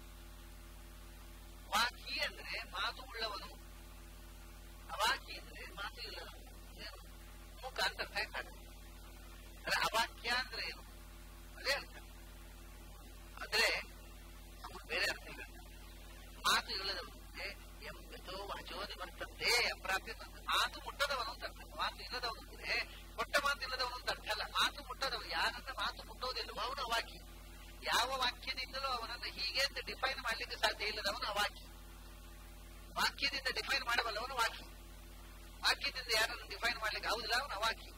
ವಾಕಿ ಅಂದ್ರೆ ಮಾತು ಉಳ್ಳವನು ಅವಾಕಿ ಅಂದ್ರೆ ಮಾತು ಇಲ್ಲದವನು ಏನು ಮೂಕ ಅಂತ ಅರ್ಥ ಆಯ್ತಾಗುತ್ತೆ ಅಂದ್ರೆ ಅವಾಕ್ಯ ಅಂದ್ರೆ ಏನು ಅದೇ ಅರ್ಥ ಅಂದ್ರೆ ಅವ್ರು ಬೇರೆ ಅರ್ಥ ಇಲ್ಲ ಮಾತು ಇಲ್ಲದವನು ಎಂಬತೋ ವಾಚೋ ನಿಮರ್ತಂತೆ ಅಪ್ರಾಪ್ಯ ಮಾತು ಮುಟ್ಟದವನು ಅಂತ ಅರ್ಥ ಮಾತು ಇಲ್ಲದವನು ಅಂದ್ರೆ ಕೊಟ್ಟ ಮಾತು ಇಲ್ಲದವನು ಅಂತ ಅರ್ಥ ಅಲ್ಲ ಮಾತು ಮುಟ್ಟದವನು ಯಾರನ್ನ ಮಾತು ಮುಟ್ಟೋದಿಲ್ಲವೋ ಅವನು ಅವಾಕ್ಯ ಯಾವ ವಾಕ್ಯದಿಂದಲೂ ಅವನನ್ನು ಹೀಗೆ ಅಂತ ಡಿಫೈನ್ ಮಾಡ್ಲಿಕ್ಕೆ ಸಾಧ್ಯ ಇಲ್ಲದವನು ಅವಾಕ್ಯ ವಾಕ್ಯದಿಂದ ಡಿಫೈನ್ ಮಾಡಬಲ್ಲವನು ವಾಕ್ಯ ವಾಕ್ಯದಿಂದ ಯಾರನ್ನು ಡಿಫೈನ್ ಮಾಡ್ಲಿಕ್ಕೆ ಆಗುದಿಲ್ಲ ಅವನು ಅವಾಕ್ಯ